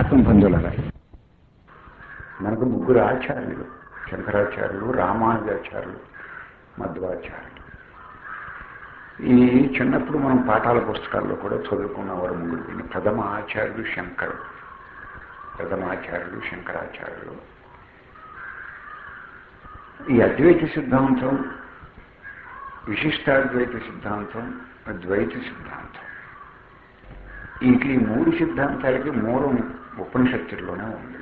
ఆత్మబంధువులరా మనకు ముగ్గురు ఆచార్యులు శంకరాచార్యులు రామానుజాచార్యులు మధ్వాచార్యులు ఈ చిన్నప్పుడు మనం పాఠాల పుస్తకాల్లో కూడా చదువుకున్నవారు ముగ్గురు వీళ్ళు ప్రథమ ఆచార్యుడు శంకరుడు ప్రథమ ఆచార్యుడు శంకరాచార్యులు ఈ అద్వైత సిద్ధాంతం విశిష్టాద్వైత సిద్ధాంతం ద్వైత సిద్ధాంతం వీటి ఈ మూడు సిద్ధాంతాలకి మూలం ఉపనిషత్తుల్లోనే ఉంది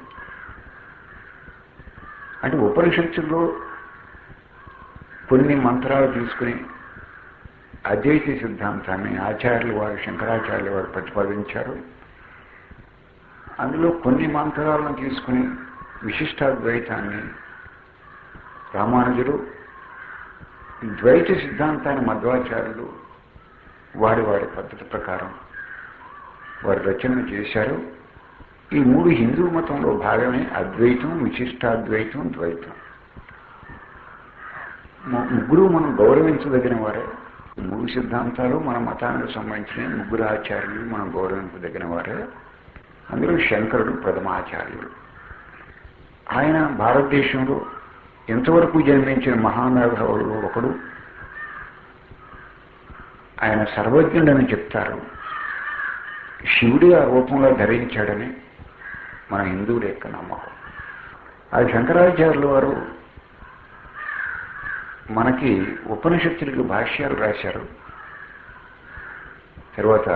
అంటే ఉపనిషత్తుల్లో కొన్ని మంత్రాలు తీసుకుని అద్వైత సిద్ధాంతాన్ని ఆచార్యులు వారు శంకరాచార్యులు వారు ప్రతిపాదించారు అందులో కొన్ని మంత్రాలను తీసుకుని విశిష్టాద్వైతాన్ని రామానుజులు ద్వైత సిద్ధాంతాన్ని మధ్వాచార్యులు వారి వారి పద్ధతి ప్రకారం వారు రచన చేశారు ఈ మూడు హిందూ మతంలో భాగమే అద్వైతం విశిష్టాద్వైతం ద్వైతం ము- ముగ్గురు మనం గౌరవించదగిన వారే మూడు సిద్ధాంతాలు మన మతానికి సంబంధించిన ముగ్గురు ఆచార్యులు మనం గౌరవించదగిన వారే అందులో శంకరుడు ప్రథమాచార్యుడు ఆయన భారతదేశంలో ఎంతవరకు జన్మించిన మహానుభావులు ఒకడు ఆయన సర్వజ్ఞుడని చెప్తారు శివుడి ఆ రూపంలో ధరించాడని మన హిందువుల యొక్క నమ్మకం అది శంకరాచార్యుల వారు మనకి ఉపనిషత్తులకు భాష్యాలు రాశారు తర్వాత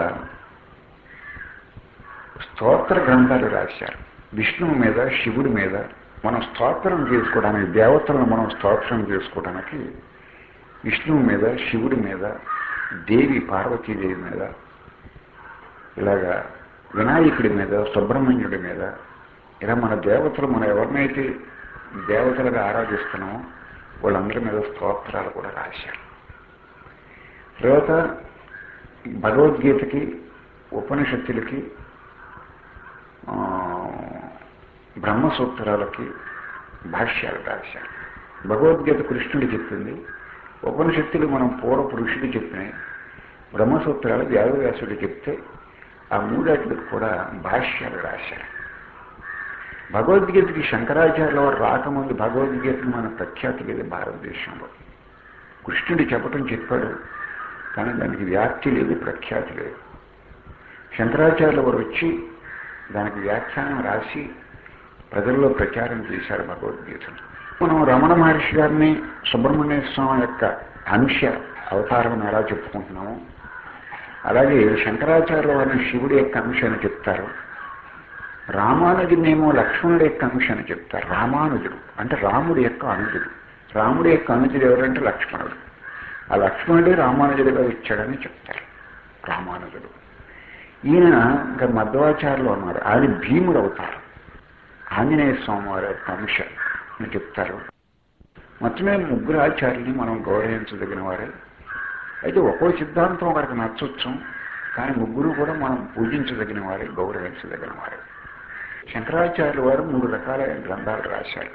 స్తోత్ర గ్రంథాలు రాశారు విష్ణువు మీద శివుడి మీద మనం స్తోత్రం చేసుకోవడానికి దేవతలను మనం స్తోత్రం చేసుకోవడానికి విష్ణువు మీద శివుడి మీద దేవి పార్వతీదేవి మీద ఇలాగా వినాయకుడి మీద సుబ్రహ్మణ్యుడి మీద ఇలా మన దేవతలు మనం ఎవరినైతే దేవతలుగా ఆరాధిస్తున్నామో వాళ్ళందరి మీద స్తోత్రాలు కూడా రాశారు తర్వాత భగవద్గీతకి ఉపనిషత్తులకి ఆ, బ్రహ్మసూత్రాలకి భాష్యాలు రాశారు భగవద్గీత కృష్ణుడు చెప్పింది ఉపనిషత్తులు మనం పూర్వ పురుషుడు చెప్పినాయి బ్రహ్మసూత్రాలు వ్యాసవ్యాసుడు చెప్తే ఆ మూడాటికి కూడా భాష్యాలు రాశారు భగవద్గీతకి శంకరాచార్యుల వారు రాకముందు భగవద్గీతకి మన ప్రఖ్యాతి లేదు భారతదేశంలో కృష్ణుడు చెప్పటం చెప్పాడు కానీ దానికి వ్యాప్తి లేదు ప్రఖ్యాతి లేదు శంకరాచార్యుల వారు వచ్చి దానికి వ్యాఖ్యానం రాసి ప్రజల్లో ప్రచారం చేశారు భగవద్గీతను మనం రమణ మహర్షి గారిని సుబ్రహ్మణ్య స్వామి యొక్క అంశ అవతారం ఎలా చెప్పుకుంటున్నాము అలాగే శంకరాచార్యుల వారిని శివుడి యొక్క అంశ అని చెప్తారు రామానుజునేమో లక్ష్మణుడి యొక్క అంశ అని చెప్తారు రామానుజుడు అంటే రాముడి యొక్క అనుజుడు రాముడి యొక్క అనుజుడు ఎవరంటే లక్ష్మణుడు ఆ లక్ష్మణుడే రామానుజుడిగా ఇచ్చాడని చెప్తారు రామానుజుడు ఈయన ఇంకా మధ్వాచార్యులు అన్నారు ఆయన భీముడు అవుతారు ఆంజనేయ స్వామి వారి యొక్క అంశ అని చెప్తారు మొత్తమే ముగ్గురు ఆచార్యుల్ని మనం గౌరవించదగిన వారే అయితే ఒక్కో సిద్ధాంతం ఒకరికి నచ్చొచ్చు కానీ ముగ్గురు కూడా మనం పూజించదగిన వారే గౌరవించదగిన వారే శంకరాచార్యుల వారు మూడు రకాల గ్రంథాలు రాశారు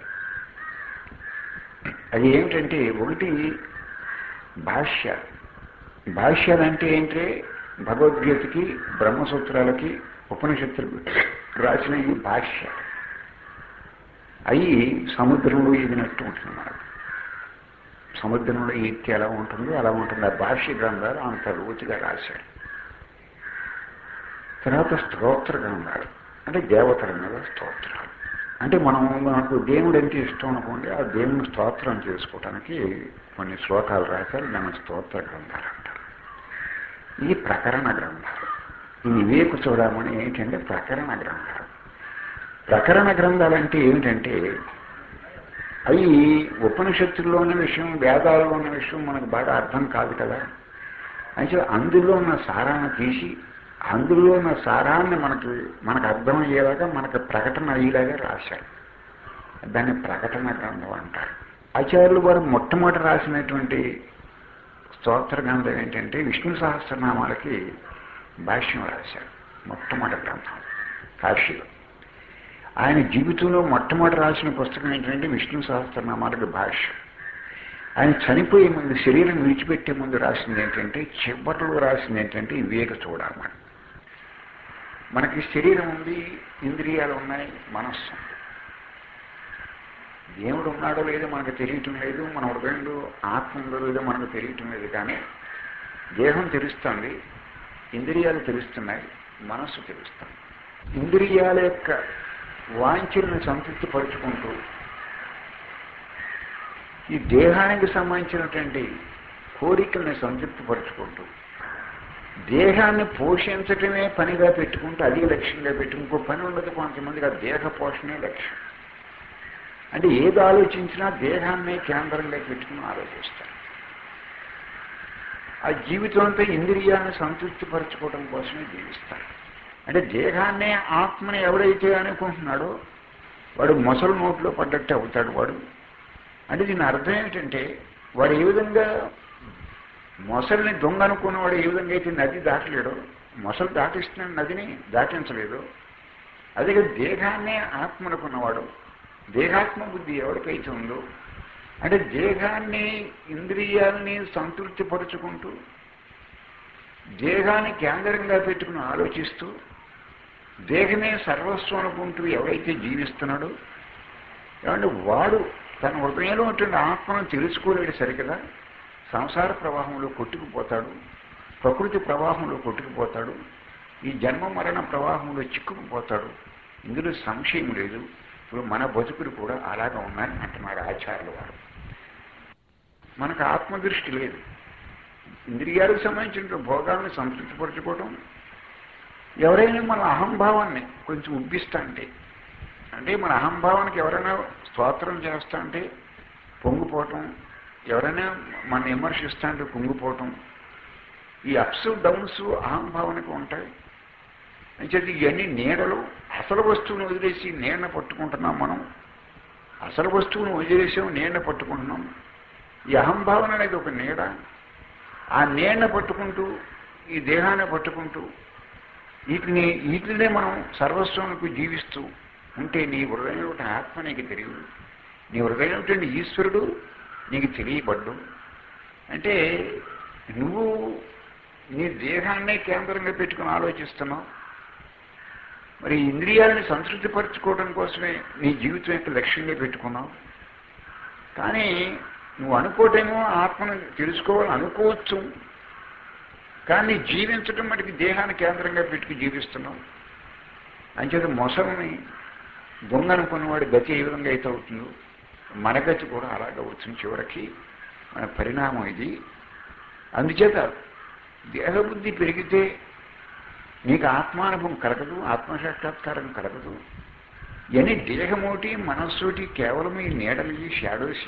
అది ఏమిటంటే ఒకటి భాష్య భాష్యాలంటే ఏంటంటే భగవద్గీతకి బ్రహ్మసూత్రాలకి ఉపనిషత్తులకు రాసిన ఈ భాష్య అవి సముద్రంలో ఈదినట్టు ఉంటుంది మనకు సముద్రంలో ఈత్తి ఎలా ఉంటుందో అలా ఉంటుంది ఆ భాష్య గ్రంథాలు అంత లోతుగా రాశాడు తర్వాత స్తోత్ర గ్రంథాలు అంటే దేవతల మీద స్తోత్రాలు అంటే మనం మనకు దేవుడు ఎంత ఇష్టం అనుకోండి ఆ దేవుని స్తోత్రం చేసుకోవటానికి కొన్ని శ్లోకాలు రాశారు దాని స్తోత్ర గ్రంథాలు అంటారు ఇది ప్రకరణ గ్రంథాలు ఈ వివేక చూడమని ఏంటంటే ప్రకరణ గ్రంథాలు ప్రకరణ గ్రంథాలు అంటే ఏమిటంటే అవి ఉపనిషత్తుల్లో ఉన్న విషయం వేదాల్లో ఉన్న విషయం మనకు బాగా అర్థం కాదు కదా అయితే అందులో ఉన్న సారాన్ని తీసి అందులో ఉన్న సారాన్ని మనకి మనకు అర్థమయ్యేలాగా మనకు ప్రకటన అయ్యేలాగా రాశారు దాన్ని ప్రకటన గ్రంథం అంటారు ఆచార్యులు వారు మొట్టమొదటి రాసినటువంటి స్తోత్ర గ్రంథం ఏంటంటే విష్ణు సహస్రనామాలకి భాష్యం రాశారు మొట్టమొదటి గ్రంథం కాశీలో ఆయన జీవితంలో మొట్టమొదటి రాసిన పుస్తకం ఏంటంటే విష్ణు సహస్రనామాలకు భాష్యం ఆయన చనిపోయే ముందు శరీరం విడిచిపెట్టే ముందు రాసింది ఏంటంటే చివరిలో రాసింది ఏంటంటే వివేక చూడమని మనకి శరీరం ఉంది ఇంద్రియాలు ఉన్నాయి మనస్సు ఉంది. దేవుడు ఉన్నాడో లేదో మనకు తెలియటం లేదు మన హృదయంలో ఆత్మ ఉందో లేదో మనకు తెలియటం లేదు కానీ దేహం తెలుస్తుంది ఇంద్రియాలు తెలుస్తున్నాయి మనస్సు తెలుస్తుంది ఇంద్రియాల యొక్క వాంఛలను సంతృప్తి పరుచుకుంటూ ఈ దేహానికి సంబంధించినటువంటి కోరికల్ని సంతృప్తి పరుచుకుంటూ దేహాన్ని పోషించటమే పనిగా పెట్టుకుంటూ అది లక్ష్యంగా పెట్టుకుని ఇంకో పని ఉండదు కొంతమందికి ఆ దేహ పోషణే లక్ష్యం అంటే ఏది ఆలోచించినా దేహాన్నే కేంద్రంగా పెట్టుకుని ఆలోచిస్తారు ఆ జీవితం అంతా ఇంద్రియాలను సంతృప్తి పరచుకోవడం కోసమే జీవిస్తారు అంటే దేహాన్నే ఆత్మని ఎవడైతే అనుకుంటున్నాడో వాడు మొసలు నోట్లో పడ్డట్టు అవుతాడు వాడు అంటే దీని అర్థం ఏమిటంటే వాడు ఏ విధంగా మొసలిని దొంగ అనుకున్నవాడు ఏ విధంగా అయితే నది దాటలేడో మొసలు దాటిస్తున్న నదిని దాటించలేదు అదే దేహాన్నే ఆత్మ అనుకున్నవాడు దేహాత్మ బుద్ధి ఎవరికైతే ఉందో అంటే దేహాన్ని ఇంద్రియాలని సంతృప్తి పరుచుకుంటూ దేహాన్ని కేంద్రంగా పెట్టుకుని ఆలోచిస్తూ దేహమే సర్వస్వం అనుకుంటూ ఎవరైతే జీవిస్తున్నాడో ఏమంటే వాడు తన హృదయంలో ఉంటున్న ఆత్మను తెలుసుకోలేడు సరికదా సంసార ప్రవాహంలో కొట్టుకుపోతాడు ప్రకృతి ప్రవాహంలో కొట్టుకుపోతాడు ఈ జన్మ మరణ ప్రవాహంలో చిక్కుకుపోతాడు ఇందులో సంశయం లేదు ఇప్పుడు మన బతుకులు కూడా అలాగా ఉన్నాయని అంటున్నారు ఆచార్యుల వారు మనకు ఆత్మదృష్టి లేదు ఇంద్రియాలకు సంబంధించిన భోగాలను సంతృప్తిపరచుకోవడం ఎవరైనా మన అహంభావాన్ని కొంచెం ఉబ్బిస్తా అంటే అంటే మన అహంభావానికి ఎవరైనా స్తోత్రం చేస్తా అంటే పొంగిపోవటం ఎవరైనా మన విమర్శిస్తా అంటే కుంగిపోవటం ఈ అప్స్ డౌన్స్ అహంభావనకు ఉంటాయి అంచేది ఇవన్నీ నీడలు అసలు వస్తువును వదిలేసి నీడను పట్టుకుంటున్నాం మనం అసలు వస్తువును వదిలేసాం నీడను పట్టుకుంటున్నాం ఈ అహంభావన అనేది ఒక నీడ ఆ నీడను పట్టుకుంటూ ఈ దేహాన్ని పట్టుకుంటూ వీటిని వీటినే మనం సర్వస్వానికి జీవిస్తూ ఉంటే నీ హృదయం ఒకటి ఆత్మ నీకు తెలియదు నీ హృదయం ఒకటి ఈశ్వరుడు నీకు తెలియబడ్డు అంటే నువ్వు నీ దేహాన్నే కేంద్రంగా పెట్టుకుని ఆలోచిస్తున్నావు మరి ఇంద్రియాలని సంతృప్తిపరచుకోవడం కోసమే నీ జీవితం యొక్క లక్ష్యంగా పెట్టుకున్నావు కానీ నువ్వు అనుకోవటమేమో ఆత్మను తెలుసుకోవాలని అనుకోవచ్చు కానీ జీవించడం మటుకు దేహాన్ని కేంద్రంగా పెట్టుకు జీవిస్తున్నావు అంచేత మొసలని దొంగ అనుకున్నవాడి గతి ఏ విధంగా అయితే అవుతుందో మన గతి కూడా అలాగే అవుతుంది చివరికి మన పరిణామం ఇది అందుచేత దేహబుద్ధి పెరిగితే నీకు ఆత్మానుభవం కలగదు ఆత్మసాక్షాత్కారం కలగదు ఇవన్నీ దేహమోటి మనస్సోటి కేవలం ఈ నీడలు ఈ షాడోస్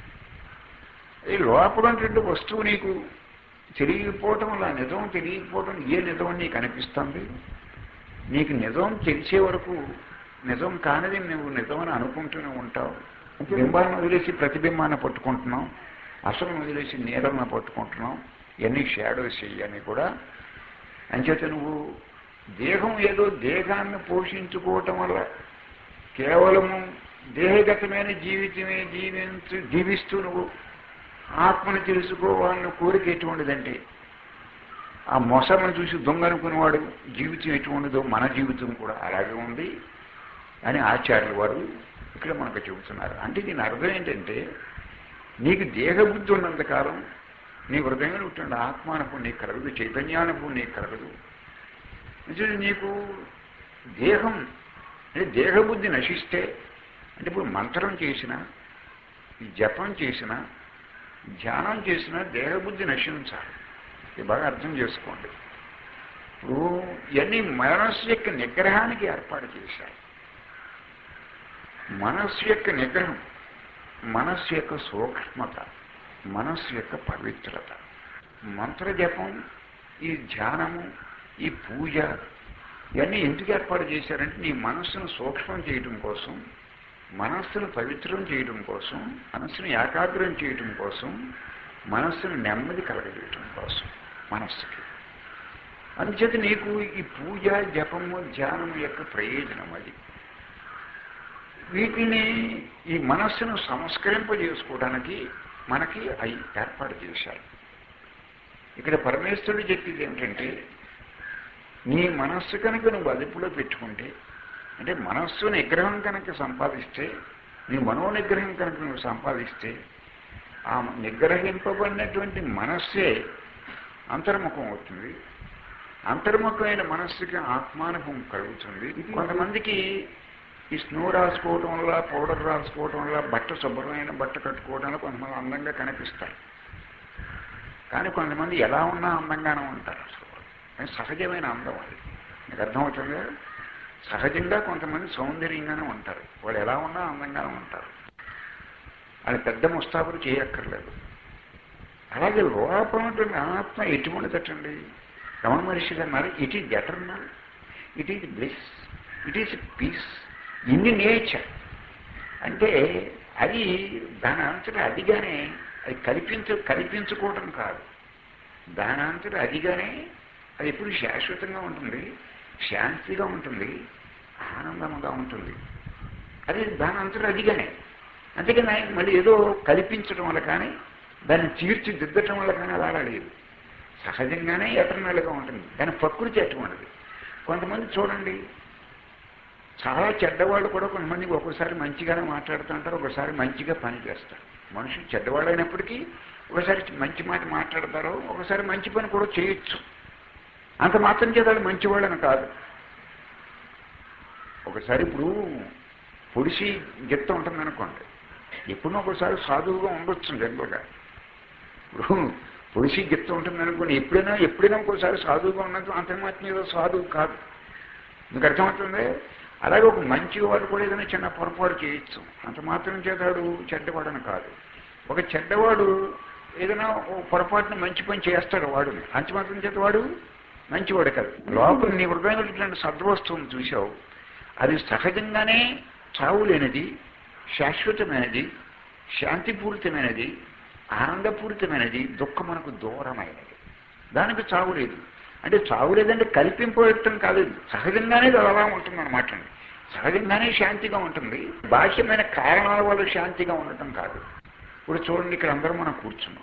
ఈ లోపల ఉన్నటువంటి వస్తువు నీకు తెలియకపోవటం వల్ల నిజం తెలియకపోవటం ఏ నిజం నీకు అనిపిస్తుంది నీకు నిజం తెలిసే వరకు నిజం కానిది నువ్వు నిజం అని అనుకుంటూనే ఉంటావు బింబాలను వదిలేసి ప్రతిబింబాన్ని పట్టుకుంటున్నాం అసలు వదిలేసి నీడలను పట్టుకుంటున్నాం ఇవన్నీ షాడోస్ అని కూడా అంచేత నువ్వు దేహం ఏదో దేహాన్ని పోషించుకోవటం వల్ల కేవలము దేహగతమైన జీవితమే జీవించు జీవిస్తూ నువ్వు ఆత్మను తెలుసుకోవాలని కోరిక ఎటువంటిదంటే ఆ మొసలను చూసి దొంగ అనుకునేవాడు జీవితం ఎటువంటిదో మన జీవితం కూడా అలాగే ఉంది అని ఆచార్యులు వారు ఇక్కడ మనకు చెబుతున్నారు అంటే దీని అర్థం ఏంటంటే నీకు దేహబుద్ధి ఉన్నంతకాలం నీ హృదయంలో ఉంటున్న ఆత్మానుభవం నీకు కలగదు చైతన్యానుభవం నీకు కలగదు నిజంగా నీకు దేహం అంటే దేహబుద్ధి నశిస్తే అంటే ఇప్పుడు మంత్రం చేసిన జపం చేసిన ధ్యానం చేసిన దేహబుద్ధి నశించాలి ఇది బాగా అర్థం చేసుకోండి ఇప్పుడు ఇవన్నీ మనస్సు యొక్క నిగ్రహానికి ఏర్పాటు చేశారు మనస్సు యొక్క నిగ్రహం మనస్సు యొక్క సూక్ష్మత మనస్సు యొక్క పవిత్రత మంత్రజపం ఈ ధ్యానము ఈ పూజ ఇవన్నీ ఎందుకు ఏర్పాటు చేశారంటే నీ మనస్సును సూక్ష్మం చేయడం కోసం మనస్సును పవిత్రం చేయడం కోసం మనస్సును ఏకాగ్రం చేయడం కోసం మనస్సును నెమ్మది కలగజేయటం కోసం మనస్సుకి అందుచేత నీకు ఈ పూజ జపము ధ్యానము యొక్క ప్రయోజనం అది వీటిని ఈ మనస్సును సంస్కరింపజేసుకోవడానికి మనకి అవి ఏర్పాటు చేశారు ఇక్కడ పరమేశ్వరుడు చెప్పేది ఏమిటంటే నీ మనస్సు కనుక నువ్వు అదుపులో పెట్టుకుంటే అంటే మనస్సు నిగ్రహం కనుక సంపాదిస్తే నీ మనో నిగ్రహం కనుక నువ్వు సంపాదిస్తే ఆ నిగ్రహింపబడినటువంటి మనస్సే అంతర్ముఖం అవుతుంది అంతర్ముఖమైన మనస్సుకి ఆత్మానుభవం కలుగుతుంది కొంతమందికి ఈ స్నో రాసుకోవటం వల్ల పౌడర్ రాసుకోవటం వల్ల బట్ట శుభ్రమైన బట్ట కట్టుకోవడం వల్ల కొంతమంది అందంగా కనిపిస్తారు కానీ కొంతమంది ఎలా ఉన్నా అందంగానే ఉంటారు అసలు అది సహజమైన అందం అది మీకు అర్థమవుతుందా సహజంగా కొంతమంది సౌందర్యంగానే ఉంటారు వాళ్ళు ఎలా ఉన్నా అందంగానే ఉంటారు అది పెద్ద ముస్తాబులు చేయక్కర్లేదు అలాగే లోపల ఉన్నటువంటి ఆత్మ ఎటువంటిదటండి రమణ మహర్షి గారు అన్నారు it is eternal it is bliss it is peace in nature అంటే అది దాని అంతటా అదిగానే అది కల్పించ కల్పించుకోవటం కాదు దాని అంతటా అదిగానే అది ఎప్పుడు శాశ్వతంగా ఉంటుంది శాంతిగా ఉంటుంది ఆనందంగా ఉంటుంది అది దాని అంతటా అదిగానే అంతేకాని ఆయన మళ్ళీ ఏదో కల్పించడం వల్ల కానీ దాన్ని తీర్చిదిద్దటం వల్ల కానీ అలా లేదు సహజంగానే ఎటర్నల్గా ఉంటుంది దాని ప్రకృతి అటువంటిది కొంతమంది చూడండి చాలా చెడ్డవాళ్ళు కూడా కొంతమంది ఒక్కోసారి మంచిగానే మాట్లాడుతుంటారు ఒకసారి మంచిగా పని చేస్తారు మనుషులు చెడ్డవాళ్ళు అయినప్పటికీ ఒకసారి మంచి మాట మాట్లాడతారు ఒకసారి మంచి పని కూడా చేయొచ్చు అంత మాత్రం చేత వాళ్ళు మంచివాళ్ళని కాదు ఒకసారి ఇప్పుడు పొడిసి గిత్త ఉంటుంది అనుకోండి ఎప్పుడో ఒకసారి సాధువుగా ఉండొచ్చు జనరల్గా ఇప్పుడు పొడిసి గిత్త ఉంటుంది అనుకోండి ఎప్పుడైనా ఎప్పుడైనా ఒకసారి సాధువుగా ఉన్నట్టు అంత మాత్రం ఏదో సాధువు కాదు మీకు అర్థమవుతుంది అలాగే ఒక మంచి వాడు కూడా ఏదైనా చిన్న పొరపాటు చేయొచ్చు అంత మాత్రం చేతాడు చెడ్డవాడని కాదు ఒక చెడ్డవాడు ఏదైనా ఓ పొరపాటున మంచి పని చేస్తాడు వాడు అంత మాత్రం చేత వాడు మంచివాడు కాదు లోపల నీ హృదయంలో ఇట్లాంటి సద్వస్తువుని చూసావు అది సహజంగానే చావు లేనిది శాశ్వతమైనది శాంతిపూరితమైనది ఆనందపూరితమైనది దుఃఖమునకు దూరమైనది దానికి చావు లేదు అంటే చావు లేదంటే కల్పింపడం కాదు సహజంగానే అది అలా ఉంటుంది అనమాట సహజంగానే శాంతిగా ఉంటుంది బాహ్యమైన కారణాల వల్ల శాంతిగా ఉండటం కాదు ఇప్పుడు చూడండి ఇక్కడ అందరూ మనం కూర్చున్నాం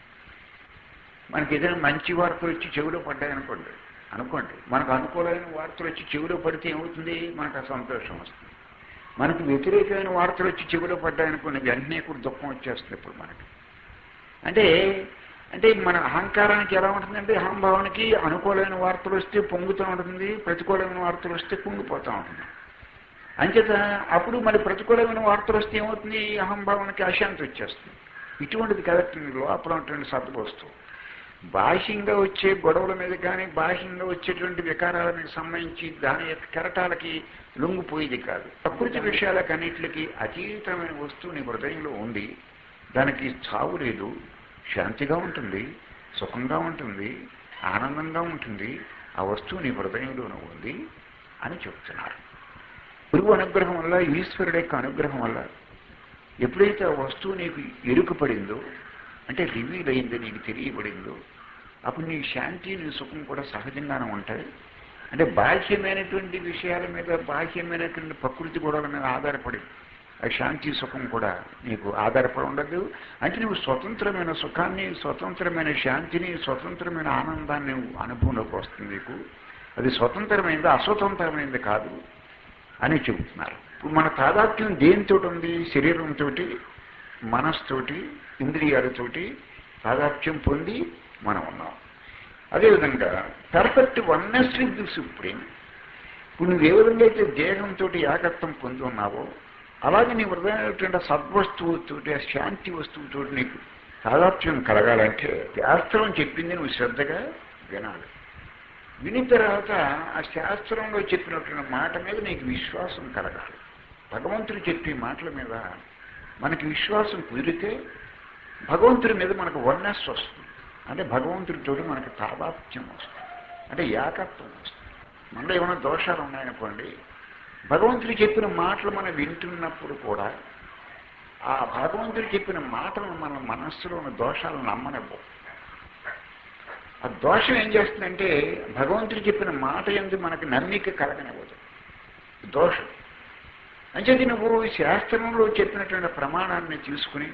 మనకి ఏదైనా మంచి వార్తలు వచ్చి చెవిలో పడ్డాయనుకోండి అనుకోండి మనకు అనుకూలమైన వార్తలు వచ్చి చెవిలో పడితే ఏమవుతుంది మనకు ఆ సంతోషం వస్తుంది మనకు వ్యతిరేకమైన వార్తలు వచ్చి చెవిలో పడ్డాయనుకోండి వెంటనే కూడా దుఃఖం వచ్చేస్తుంది ఇప్పుడు మనకి అంటే అంటే మన అహంకారానికి ఎలా ఉంటుందంటే అహంభావానికి అనుకూలమైన వార్తలు వస్తే పొంగుతూ ఉంటుంది ప్రతికూలమైన వార్తలు వస్తే పొంగిపోతూ ఉంటుంది అంచేత అప్పుడు మరి ప్రతికూలమైన వార్తలు వస్తే ఏమవుతుంది అహంభావానికి అశాంతి వచ్చేస్తుంది ఇటువంటిది కరెక్ట్ లోపల ఉన్నటువంటి సత్వస్తు బాహ్యంగా వచ్చే గొడవల మీద కానీ బాహ్యంగా వచ్చేటువంటి వికారాలకు సంబంధించి దాని యొక్క కెరటాలకి లొంగిపోయేది కాదు ప్రకృతి విషయాలకు అన్నిటికి అతీతమైన వస్తువు నీ హృదయంలో ఉంది దానికి చావు లేదు శాంతిగా ఉంటుంది సుఖంగా ఉంటుంది ఆనందంగా ఉంటుంది ఆ వస్తువు నీ హృదయంలోనూ ఉంది అని చెప్తున్నారు గురువు అనుగ్రహం వల్ల ఈశ్వరుడు యొక్క అనుగ్రహం వల్ల ఎప్పుడైతే ఆ వస్తువు నీకు ఎరుకపడిందో అంటే రివీల్ అయిందో నీకు తెలియబడిందో అప్పుడు నీ శాంతి నీ సుఖం కూడా సహజంగానే ఉంటాయి అంటే బాహ్యమైనటువంటి విషయాల మీద బాహ్యమైనటువంటి ప్రకృతి గొడవల మీద ఆధారపడి ఆ శాంతి సుఖం కూడా నీకు ఆధారపడి ఉండదు అంటే నువ్వు స్వతంత్రమైన సుఖాన్ని స్వతంత్రమైన శాంతిని స్వతంత్రమైన ఆనందాన్ని అనుభవంలోకి వస్తుంది నీకు అది స్వతంత్రమైనది అస్వతంత్రమైనది కాదు అని చెబుతున్నారు ఇప్పుడు మన తాదాత్మ్యం దేనితో ఉంది శరీరంతో మనస్తోటి ఇంద్రియాలతోటి తాదాత్మ్యం పొంది మనం ఉన్నాం అదేవిధంగా perfect oneness with the supreme ఇప్పుడు నువ్వు ఏ విధంగా అయితే దేహంతో ఏకత్వం పొంది ఉన్నావో అలాగే నీ హృదయమైనటువంటి సద్వస్తువుతోటి ఆ శాంతి వస్తువుతో నీకు తాదాత్మ్యం కలగాలంటే శాస్త్రం చెప్పింది నువ్వు శ్రద్ధగా వినాలి వినిన తర్వాత ఆ శాస్త్రంలో చెప్పినటువంటి మాట మీద నీకు విశ్వాసం కలగాలి భగవంతుడు చెప్పే మాటల మీద మనకి విశ్వాసం కుదిరితే భగవంతుడి మీద మనకు వర్ణస్ వస్తుంది అంటే భగవంతుడితో మనకి తాదాత్మ్యం వస్తుంది అంటే ఏకత్వం వస్తుంది మనలో ఏమైనా దోషాలు ఉన్నాయనుకోండి భగవంతుడు చెప్పిన మాటలు మనం వింటున్నప్పుడు కూడా ఆ భగవంతుడు చెప్పిన మాటలను మన మనస్సులో ఉన్న దోషాలను నమ్మనివ్వం ఆ దోషం ఏం చేస్తుందంటే భగవంతుడు చెప్పిన మాట ఎందు మనకు నమ్మిక కలగనివ్వదు దోషం అంచేది నువ్వు శాస్త్రంలో చెప్పినటువంటి ప్రమాణాన్ని తీసుకుని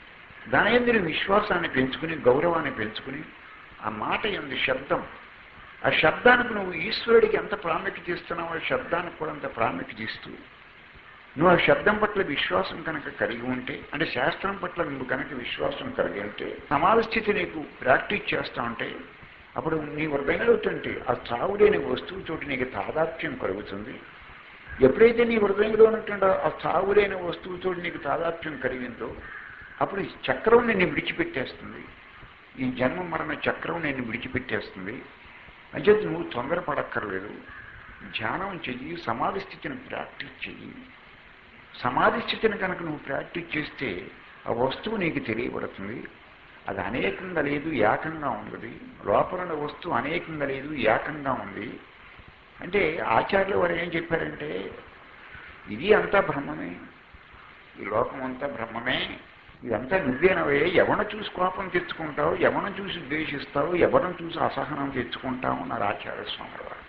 దాని ఎందు విశ్వాసాన్ని పెంచుకుని గౌరవాన్ని పెంచుకుని ఆ మాట ఎందు శబ్దం ఆ శబ్దానికి నువ్వు ఈశ్వరుడికి ఎంత ప్రాముఖ్యత ఇస్తున్నావో ఆ శబ్దానికి కూడా అంత ప్రాముఖ్యత ఇస్తూ నువ్వు ఆ శబ్దం పట్ల విశ్వాసం కనుక కలిగి ఉంటే అంటే శాస్త్రం పట్ల నువ్వు కనుక విశ్వాసం కలిగి ఉంటే సమాధ స్థితి నీకు ప్రాక్టీస్ చేస్తా ఉంటే అప్పుడు నీ హృదయంలో ఉంటే ఆ చావులేని వస్తువుతోటి నీకు తాదాత్మ్యం కలుగుతుంది ఎప్పుడైతే నీ హృదయంలో ఉన్నటువంటి ఆ చావులేని వస్తువుతో నీకు తాదాత్మ్యం కలిగిందో అప్పుడు ఈ చక్రం నిన్ను విడిచిపెట్టేస్తుంది ఈ జన్మ మరణ చక్రం నిన్ను విడిచిపెట్టేస్తుంది అంటే నువ్వు తొందరపడక్కర్లేదు ధ్యానం చెయ్యి సమాధి స్థితిని ప్రాక్టీస్ చెయ్యి సమాధి స్థితిని కనుక నువ్వు ప్రాక్టీస్ చేస్తే ఆ వస్తువు నీకు తెలియబడుతుంది అది అనేకంగా లేదు ఏకంగా ఉన్నది లోపల ఉన్న వస్తువు అనేకంగా లేదు ఏకంగా ఉంది అంటే ఆచార్యులు వారు ఏం చెప్పారంటే ఇది అంతా బ్రహ్మమే ఈ లోకం అంతా బ్రహ్మమే ఇదంతా నువ్వేనవే ఎవరిని చూసి కోపం తెచ్చుకుంటావు ఎవరిని చూసి ద్వేషిస్తావు ఎవరిని చూసి అసహనం తెచ్చుకుంటావు అన్నారు ఆచార్య స్వామి వారు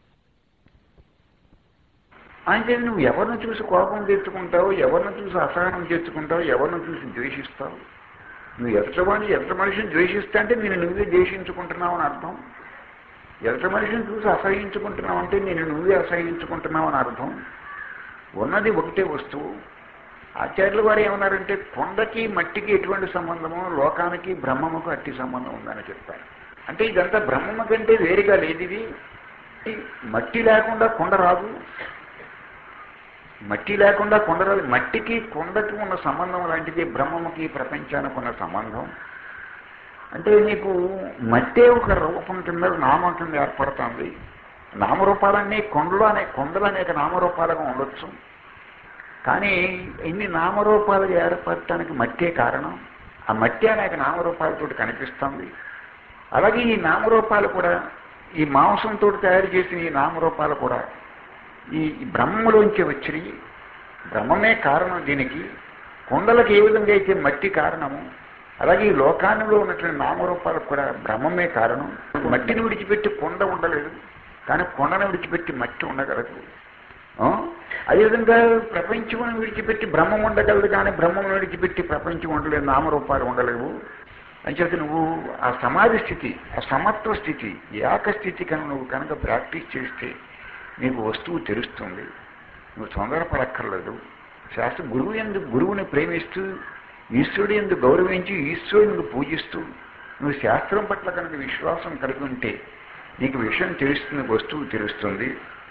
అంటే నువ్వు ఎవరిని చూసి కోపం తెచ్చుకుంటావు ఎవరిని చూసి అసహనం తెచ్చుకుంటావు ఎవరిని చూసి ద్వేషిస్తావు నువ్వు ఎదుటవాడిని ఎదుట మనిషిని ద్వేషిస్తే అంటే నేను నువ్వే ద్వేషించుకుంటున్నావు అని అర్థం ఎదుట మనిషిని చూసి అసహించుకుంటున్నావు అంటే నేను నువ్వే అసహించుకుంటున్నావు అని అర్థం ఉన్నది ఒకటే వస్తువు ఆచార్యుల వారు ఏమన్నారంటే కొండకి మట్టికి ఎటువంటి సంబంధము లోకానికి బ్రహ్మముకు అట్టి సంబంధం ఉందని చెప్పారు అంటే ఇదంతా బ్రహ్మము కంటే వేరుగా లేదు ఇది ఈ మట్టి లేకుండా కొండ రాదు మట్టి లేకుండా కొండ రాదు మట్టికి కొండకి ఉన్న సంబంధం లాంటిది బ్రహ్మముకి ప్రపంచానికి ఉన్న సంబంధం అంటే నీకు మట్టే ఒక రూపం కింద నామం కింద ఏర్పడుతుంది నామరూపాలన్నీ కొండలు అనే కొండలు అనేక నామరూపాలుగా ఉండొచ్చు కానీ ఇన్ని నామరూపాలు ఏర్పడటానికి మట్టే కారణం ఆ మట్టి అనేక నామరూపాలతో కనిపిస్తుంది అలాగే ఈ నామరూపాలు కూడా ఈ మాంసంతో తయారు చేసిన ఈ నామరూపాలు కూడా ఈ బ్రహ్మలోంచి వచ్చినవి బ్రహ్మమే కారణం దీనికి కొండలకు ఏ విధంగా అయితే మట్టి కారణము అలాగే ఈ లోకానిలో ఉన్నటువంటి నామరూపాలకు కూడా బ్రహ్మమే కారణం మట్టిని విడిచిపెట్టి కొండ ఉండలేదు కానీ కొండను విడిచిపెట్టి మట్టి ఉండగలదు ఆ? అదేవిధంగా ప్రపంచమును విడిచిపెట్టి బ్రహ్మం ఉండగలదు కానీ బ్రహ్మం విడిచిపెట్టి ప్రపంచం ఉండలేదు నామరూపాలు ఉండలేవు అంచేత నువ్వు ఆ సమాధి స్థితి ఆ సమత్వ స్థితి ఏక స్థితి కనుక నువ్వు కనుక ప్రాక్టీస్ చేస్తే నీకు వస్తువు తెలుస్తుంది నువ్వు తొందరపడక్కర్లేదు శాస్త్ర గురువు ఎందుకు గురువుని ప్రేమిస్తూ ఈశ్వరుడు ఎందుకు గౌరవించి ఈశ్వరుని పూజిస్తూ నువ్వు శాస్త్రం పట్ల కనుక విశ్వాసం కలిగి ఉంటే నీకు విషయం తెలుస్తుంది వస్తువు తెలుస్తుంది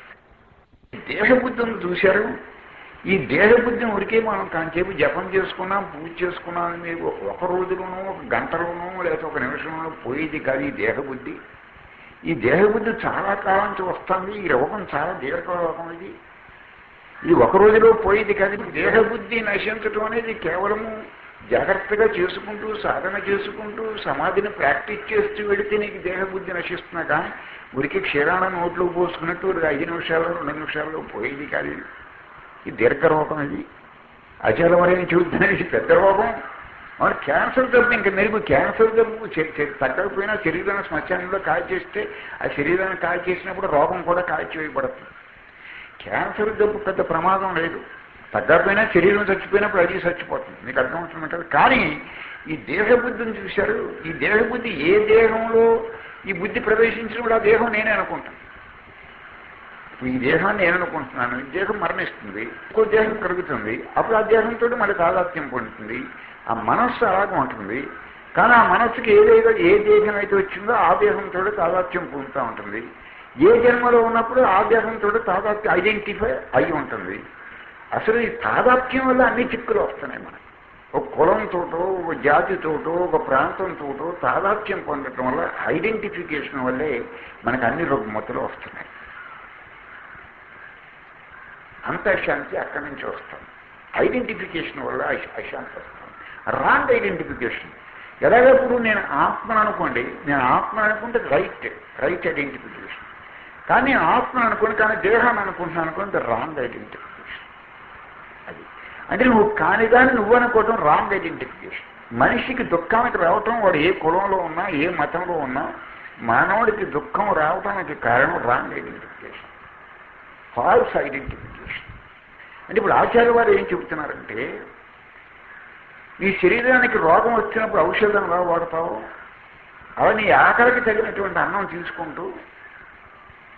దేహబుద్ధిని చూశారు ఈ దేహబుద్ధిని ఉరికే మనం కాంచేపు జపం చేసుకున్నాం పూజ చేసుకున్నాం అని మీరు ఒక రోజులోనూ ఒక గంటలోనూ లేకపోతే ఒక నిమిషంలోనూ పోయేది కాదు ఈ దేహబుద్ధి ఈ దేహబుద్ధి చాలా కాలం నుంచి వస్తుంది ఈ రోగం చాలా దీర్ఘ రోగం ఇది ఇది ఒక రోజులో పోయేది కాదు ఈ దేహబుద్ధి నశించడం అనేది కేవలము జాగ్రత్తగా చేసుకుంటూ సాధన చేసుకుంటూ సమాధిని ప్రాక్టీస్ చేస్తూ వెళితే నీకు దేహబుద్ధి నశిస్తున్నా కానీ ఉరికి క్షీరాణ నోట్లో పోసుకున్నట్టు ఒక ఐదు నిమిషాల్లో రెండు నిమిషాల్లో పోయేది కాదు ఇది. ఈ దీర్ఘ రోగం ఇది అచలమరేని చూస్తున్నాను ఇది పెద్ద రోగం అవును క్యాన్సర్ జబ్బు ఇంకా మెరుగు క్యాన్సర్ జబ్బు చె- చె- తగ్గకపోయినా శరీరాన్ని శ్మశానంలో కాల్చేస్తే ఆ శరీరాన్ని కాల్చేసినప్పుడు రోగం కూడా కాల్చివేయబడుతుంది క్యాన్సర్ జబ్బు పెద్ద ప్రమాదం లేదు తగ్గకపోయినా శరీరం చచ్చిపోయినప్పుడు అది చచ్చిపోతుంది మీకు అర్థమవుతుంది కదా కానీ ఈ దేహబుద్ధిని చూశారు ఈ దేహబుద్ధి ఏ దేహంలో ఈ బుద్ధి ప్రవేశించినప్పుడు ఆ దేహం నేనే అనుకుంటాను ఇప్పుడు ఈ దేహాన్ని నేను అనుకుంటున్నాను ఈ దేహం మరణిస్తుంది ఇంకో దేహం కలుగుతుంది అప్పుడు ఆ దేహంతో మళ్ళీ తాదాత్మ్యం పొందుతుంది ఆ మనస్సు అలాగే ఉంటుంది కానీ ఆ మనస్సుకి ఏదైతే ఏ దేహం అయితే వచ్చిందో ఆ దేహంతో తాదాత్మ్యం పొందుతూ ఉంటుంది ఏ జన్మలో ఉన్నప్పుడు ఆ దేహంతో తాదాత్మ్యం ఐడెంటిఫై అయి ఉంటుంది అసలు ఈ తాదాత్మ్యం వల్ల అన్ని చిక్కులు వస్తున్నాయి మనకి ఒక కులంతోటో ఒక జాతితోటో ఒక ప్రాంతంతోటో తాదాత్మ్యం పొందటం వల్ల ఐడెంటిఫికేషన్ వల్లే మనకు అన్ని రుగ్మతులు వస్తున్నాయి అంతఃశాంతి అక్కడి నుంచి వస్తుంది ఐడెంటిఫికేషన్ వల్ల అశ- అశాంతి వస్తుంది రాంగ్ ఐడెంటిఫికేషన్ ఎలాగప్పుడు నేను ఆత్మను అనుకోండి నేను ఆత్మ అనుకుంటే రైట్ రైట్ ఐడెంటిఫికేషన్ కానీ నేను ఆత్మను అనుకోండి కానీ దేహాన్ని అనుకుంటున్నాను అనుకుంటే రాంగ్ ఐడెంటిఫికేషన్ అది అంటే నువ్వు కానిదాన్ని నువ్వు అనుకోవటం రాంగ్ ఐడెంటిఫికేషన్ మనిషికి దుఃఖానికి రావటం వాడు ఏ కులంలో ఉన్నా ఏ మతంలో ఉన్నా మానవుడికి దుఃఖం రావటానికి కారణం రాంగ్ ఐడెంటిఫికేషన్ ఫాల్స్ ఐడెంటిఫికేషన్ అంటే ఇప్పుడు ఆచార్య వారు ఏం చెబుతున్నారంటే నీ శరీరానికి రోగం వచ్చినప్పుడు ఔషధం ఎలా వాడతావు అలా నీ ఆకలికి తగినటువంటి అన్నం తీసుకుంటూ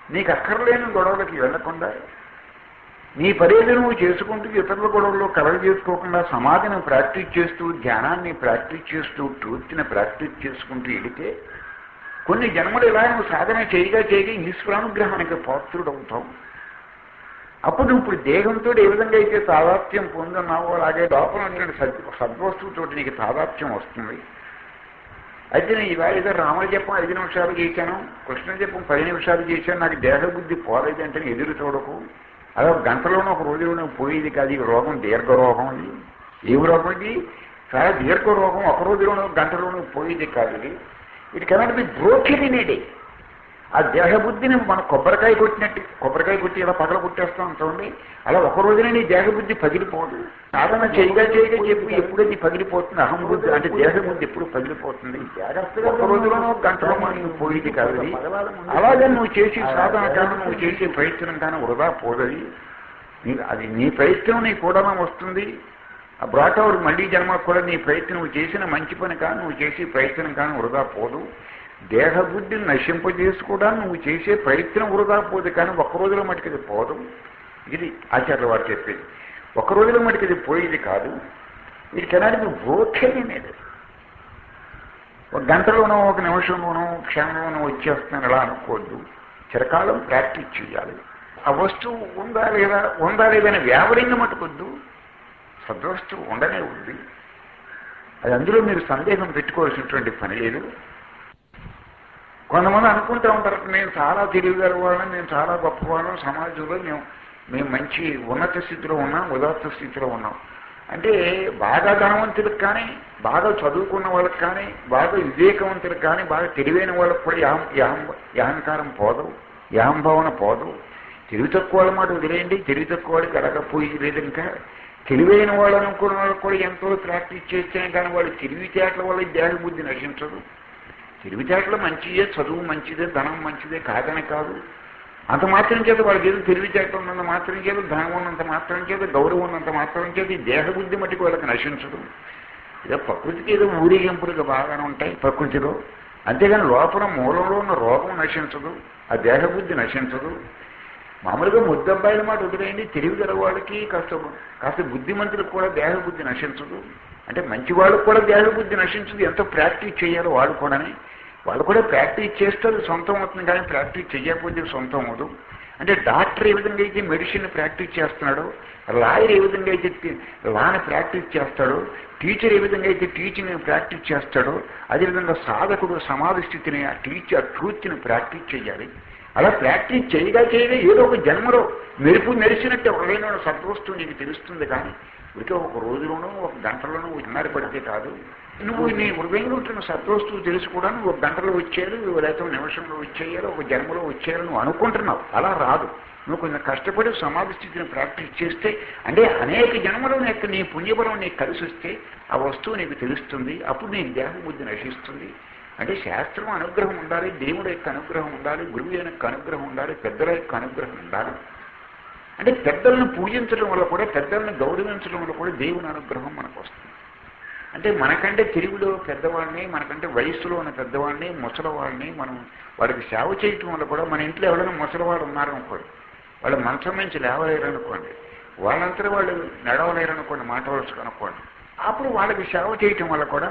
నీకు అక్కర్లేని గొడవలకి వెళ్లకుండా నీ పనేది నువ్వు చేసుకుంటూ ఇతరుల గొడవల్లో కలగ చేసుకోకుండా సమాధిని ప్రాక్టీస్ చేస్తూ ధ్యానాన్ని ప్రాక్టీస్ చేస్తూ ట్రూత్ని ప్రాక్టీస్ చేసుకుంటూ వెళితే కొన్ని జన్మలు ఇలా నువ్వు సాధన చేయగా చేయగా ఈశ్వరానుగ్రహానికి పాత్రుడవుతావు అప్పుడు నువ్వు ఇప్పుడు దేహంతో ఏ విధంగా అయితే తాదాత్యం పొందున్నావో అలాగే లోపల ఉన్నటువంటి సద్ సద్వస్తువుతో నీకు తాదాత్యం వస్తుంది అయితే నేను ఇలా ఏదో రామ జపం ఐదు నిమిషాలు చేశాను కృష్ణ జపం పది నిమిషాలు చేశాను నాకు దేహబుద్ధి పోలేదంటే నేను ఎదురు చూడకు అదే ఒక గంటలోనూ ఒక రోజులోనూ పోయేది కాదు ఈ రోగం దీర్ఘ రోగం ఇది ఏం రోగం ఇది చాలా దీర్ఘ రోగం ఒక రోజులోనూ ఒక గంటలోనూ పోయేది కాదు ఇది it cannot be broken in a day ఆ దేహబుద్ధిని మనం కొబ్బరికాయ కొట్టినట్టు కొబ్బరికాయ కొట్టి ఇలా పగల కొట్టేస్తాం చూడండి అలా ఒక రోజునే నీ దేహబుద్ధి పగిలిపోదు సాధన చేయగా చేయగా చెప్పు ఎప్పుడు నీ పగిలిపోతుంది అహం బుద్ధి అంటే దేహబుద్ధి ఎప్పుడు పగిలిపోతుంది ఒక రోజులోనో ఒక గంటలో మనం పోయేది కాదు ఇది. అలాగే నువ్వు చేసే సాధన కానీ నువ్వు చేసే ప్రయత్నం కానీ వృధా పోదది నీ అది నీ ప్రయత్నం నీ కూడా వస్తుంది ఆ బ్రాటౌర్ మళ్ళీ జన్మకు కూడా నీ ప్రయత్నం నువ్వు చేసిన మంచి పని కానీ నువ్వు చేసే ప్రయత్నం కానీ వృధా పోదు దేహబుద్ధిని నశింపజేసుకోవడానికి నువ్వు చేసే ప్రయత్నం వృధా పోదు కానీ ఒక్క రోజులో మటుకు ఇది పోదు ఇది ఆచార్య వారు చెప్పేది ఒక రోజులో మటుకు ఇది పోయేది కాదు ఇది కెనాట్ బి బ్రోకెన్ అనేది ఒక గంటలోనో ఒక నిమిషంలోనో క్షణంలోనో వచ్చేస్తున్నాను అలా అనుకోవద్దు చిరకాలం ప్రాక్టీస్ చేయాలి ఆ వస్తువు ఉందా లేదా ఉందా లేదని వ్యావరింగ మటుకొద్దు సద్వస్తువు ఉండనే ఉంది అది అందులో మీరు సందేహం పెట్టుకోవాల్సినటువంటి పని లేదు కొంతమంది అనుకుంటూ ఉంటారు నేను చాలా తెలివిగల వాళ్ళని నేను చాలా గొప్పవాళ్ళం సమాజంలో మేము మేము మంచి ఉన్నత స్థితిలో ఉన్నాం ఉదాత్త స్థితిలో ఉన్నాం అంటే బాగా ధనవంతులకు కానీ బాగా చదువుకున్న వాళ్ళకి కానీ బాగా వివేకవంతులకు కానీ బాగా తెలివైన వాళ్ళకి కూడా యాహం యాహం యాహంకారం పోదు యాహంభావన పోదు తెలివి తక్కువ వాళ్ళ మాట వదిలేయండి తెలివి తక్కువ వాళ్ళకి ఎలాగపోయి లేదు ఇంకా తెలివైన వాళ్ళు అనుకున్న వాళ్ళకి కూడా ఎంతో ప్రాక్టీస్ చేస్తేనే కానీ వాళ్ళు తెలివితేటల వల్ల దేహ బుద్ధి నశించదు తెలివితేటలు మంచిదే చదువు మంచిదే ధనం మంచిదే కాదని కాదు అంత మాత్రం చేత వాళ్ళకి ఏదో తెలివితేటలు ఉన్నంత మాత్రం చేత ధనం ఉన్నంత మాత్రం చేత గౌరవం ఉన్నంత మాత్రం చేత ఈ దేహబుద్ధి మట్టికి వాళ్ళకి నశించదు ఏదో ప్రకృతికి ఏదో ఊరేగింపులుగా బాగానే ఉంటాయి ప్రకృతిలో అంతేగాని లోపల మూలంలో ఉన్న రోగం నశించదు ఆ దేహబుద్ధి నశించదు మామూలుగా ముద్దబ్బాయిల మాట వదిలేయండి తెలివి గల వాళ్ళకి కాస్త కాస్త బుద్ధిమంతులకు కూడా దేహబుద్ధి నశించదు అంటే మంచి వాళ్ళకు కూడా దేహబుద్ధి నశించదు ఎంతో ప్రాక్టీస్ చేయాలో వాళ్ళు కూడానే వాళ్ళు కూడా ప్రాక్టీస్ చేస్తే అది సొంతం అవుతుంది కానీ ప్రాక్టీస్ చేయకపోతే సొంతం అవ్వదు అంటే డాక్టర్ ఏ విధంగా అయితే మెడిసిన్ ప్రాక్టీస్ చేస్తున్నాడో లాయర్ ఏ విధంగా అయితే లాని ప్రాక్టీస్ చేస్తాడో టీచర్ ఏ విధంగా అయితే టీచింగ్ ప్రాక్టీస్ చేస్తాడో అదేవిధంగా సాధకుడు సమాధి స్థితిని ఆ టీచర్ ట్రూత్ని ప్రాక్టీస్ చేయాలి అలా ప్రాక్టీస్ చేయగా చేయగా ఏదో ఒక జన్మలో మెరుపు మెరిసినట్టు ఎవరైనా సద్వస్తువు నీకు తెలుస్తుంది కానీ ఇక ఒక రోజులోనూ ఒక గంటలోనూ ఉన్నారు పడితే కాదు నువ్వు నీ హృదయంలో ఉంటున్న సద్వస్తువు తెలుసుకోవడానికి ఒక గంటలో వచ్చేయాలి లేకపోతే నిమిషంలో వచ్చేయాలి ఒక జన్మలో వచ్చేయాలి నువ్వు అనుకుంటున్నావు అలా రాదు నువ్వు కొంచెం కష్టపడి సమాధి స్థితిని ప్రాక్టీస్ చేస్తే అంటే అనేక జన్మలో యొక్క నీ పుణ్యబలం నీకు కలిసి వస్తే ఆ వస్తువు నీకు తెలుస్తుంది అప్పుడు నీ దేహబుద్ధి నశిస్తుంది అంటే శాస్త్రం అనుగ్రహం ఉండాలి దేవుడి యొక్క అనుగ్రహం ఉండాలి గురువు యొక్క అనుగ్రహం ఉండాలి పెద్దల యొక్క అనుగ్రహం ఉండాలి అంటే పెద్దలను పూజించడం వల్ల కూడా పెద్దలను గౌరవించడం వల్ల కూడా దేవుని అనుగ్రహం మనకు వస్తుంది అంటే మనకంటే తెలుగులో పెద్దవాళ్ళని మనకంటే వయస్సులో ఉన్న పెద్దవాళ్ళని ముసలివాళ్ళని మనం వాడికి సేవ చేయటం వల్ల కూడా మన ఇంట్లో ఎవరైనా ముసలివాడు ఉన్నారనుకోండి వాళ్ళు మంచం నుంచి లేవలేరు అనుకోండి వాళ్ళంతా వాళ్ళు నడవలేరు అనుకోండి మాట వరుసకు అనుకోండి అప్పుడు వాళ్ళకి సేవ చేయటం వల్ల కూడా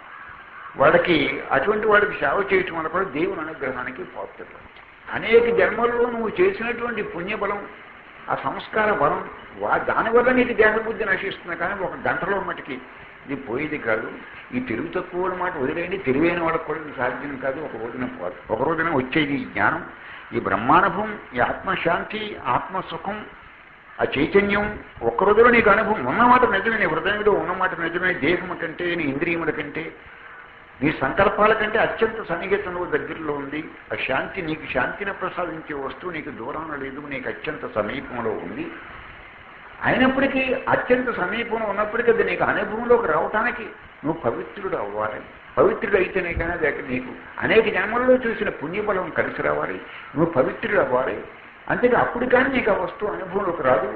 వాళ్ళకి అటువంటి వాడికి సేవ చేయటం వల్ల కూడా దేవుని అనుగ్రహానికి పాత్రలు అనేక జన్మల్లో నువ్వు చేసినటువంటి పుణ్యబలం ఆ సంస్కార బలం వా దానివల్ల నీకు దేహబుద్ధి నశిస్తుంది కానీ ఒక గంటలో మటుకి ఇది పోయేది కాదు ఈ తెలుగు తక్కువ మాట వదిలేయండి తెలివైన వాళ్ళకి కూడా ఇది సాధ్యం కాదు ఒక రోజున పోదు ఒక రోజున వచ్చేది ఈ జ్ఞానం ఈ బ్రహ్మానుభవం ఈ ఆత్మశాంతి ఆత్మసుఖం ఆ చైతన్యం ఒక్క రోజులో నీకు అనుభవం ఉన్నమాట నిజమే నీ హృదయంలో ఉన్నమాట నిజమే దేహము కంటే నీ ఇంద్రియముల కంటే నీ సంకల్పాల కంటే అత్యంత సన్నిహితంలో దగ్గరలో ఉంది ఆ శాంతి నీకు శాంతిని ప్రసాదించే వస్తువు నీకు దూరంలో లేదు నీకు అత్యంత సమీపంలో ఉంది అయినప్పటికీ అత్యంత సమీపంలో ఉన్నప్పటికీ అది నీకు అనుభవంలోకి రావటానికి నువ్వు పవిత్రుడు అవ్వాలి పవిత్రుడు అయితేనే కానీ అది అక్కడ నీకు అనేక జన్మలలో చూసిన పుణ్యబలం కలిసి రావాలి నువ్వు పవిత్రుడు అవ్వాలి అంతేగా అప్పుడు కానీ నీకు ఆ వస్తువు అనుభవంలోకి రాదు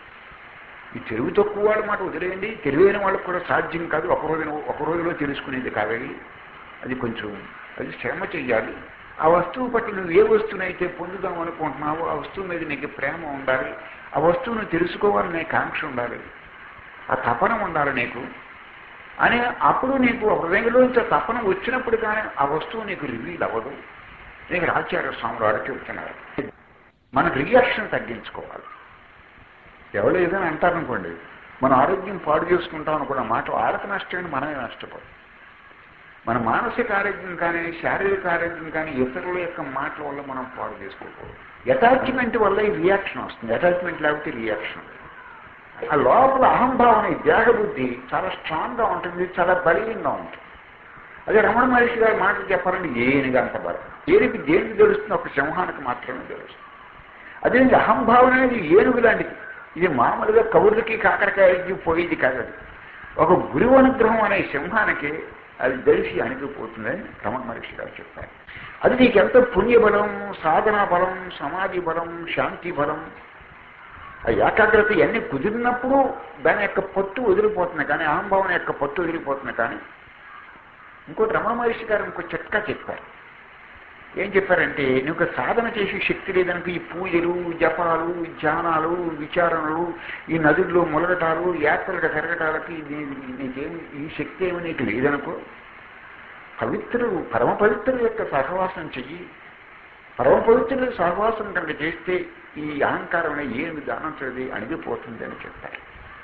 ఈ తెలుగు తక్కువ వాళ్ళ మాట వదిలేయండి తెలివైన వాళ్ళకు కూడా సాధ్యం కాదు ఒక రోజున ఒక రోజులో తెలుసుకునేది కావాలి అది కొంచెం అది శ్రమ చెయ్యాలి ఆ వస్తువు పట్ల నువ్వు ఏ వస్తువునైతే పొందుదాం అనుకుంటున్నావో ఆ వస్తువు మీద నీకు ప్రేమ ఉండాలి ఆ వస్తువును తెలుసుకోవాలనే కాంక్ష ఉండాలి ఆ తపన ఉండాలి నీకు అని అప్పుడు నీకు హృదయంలోంచి ఆ తపన వచ్చినప్పుడు కానీ ఆ వస్తువు నీకు రివీల్ అవ్వదు నీకు ఆచార్య స్వాములు వారు చెబుతున్నారు మన రియాక్షన్ తగ్గించుకోవాలి ఎవరు ఏదైనా అంటారనుకోండి మన ఆరోగ్యం పాడు చేసుకుంటాం అనుకున్న మాట వాళ్ళకి నష్టమైన మనమే నష్టపోతాం మన మానసిక ఆరోగ్యం కానీ శారీరక ఆరోగ్యం కానీ ఇతరుల యొక్క మాటల వల్ల మనం పాడు చేసుకోకూడదు అటాచ్మెంట్ వల్ల ఈ రియాక్షన్ వస్తుంది అటాచ్మెంట్ లేకపోతే రియాక్షన్ ఆ లోపల అహంభావన ఈ దేహబుద్ధి చాలా స్ట్రాంగ్గా ఉంటుంది చాలా బలీయంగా ఉంటుంది అదే రమణ మహర్షి గారి మాటలు చెప్పాలంటే ఏనుగు అంత బలం ఏనుగు దేనికి తెలుస్తుంది ఒక సింహానికి మాత్రమే తెలుస్తుంది అదే అహంభావన అనేది ఏనుగు లాంటిది ఇది మామూలుగా కవులకి కాకరకాయకి పోయేది కాదు అది ఒక గురువు అనుగ్రహం అనే సింహానికి అది తెలిసి అణిగిపోతుందని రమణ మహర్షి గారు చెప్పారు అది నీకు ఎంత పుణ్యబలం సాధనా బలం సమాధి బలం శాంతి బలం ఆ ఏకాగ్రత ఇవన్నీ కుదిరినప్పుడు దాని యొక్క పట్టు వదిలిపోతుంది కానీ అహంభావన యొక్క పట్టు వదిలిపోతుంది కానీ ఇంకోటి రమణ మహర్షి గారు ఇంకో చిట్కా చెప్పారు ఏం చెప్పారంటే నువ్వు సాధన చేసే శక్తి లేదనుకో ఈ పూజలు జపాలు ధ్యానాలు విచారణలు ఈ నదుల్లో ములగటాలు యాత్రలకు తిరగటాలకి నీ- నీకేం ఈ శక్తి ఏమి నీకు లేదనుకో పవిత్రులు పరమ పవిత్రుల యొక్క సహవాసం చెయ్యి పరమ పవిత్రుల సహవాసం కనుక చేస్తే ఈ అహంకారం అనే ఏమి దానం చదివి అణిగిపోతుంది అని చెప్పారు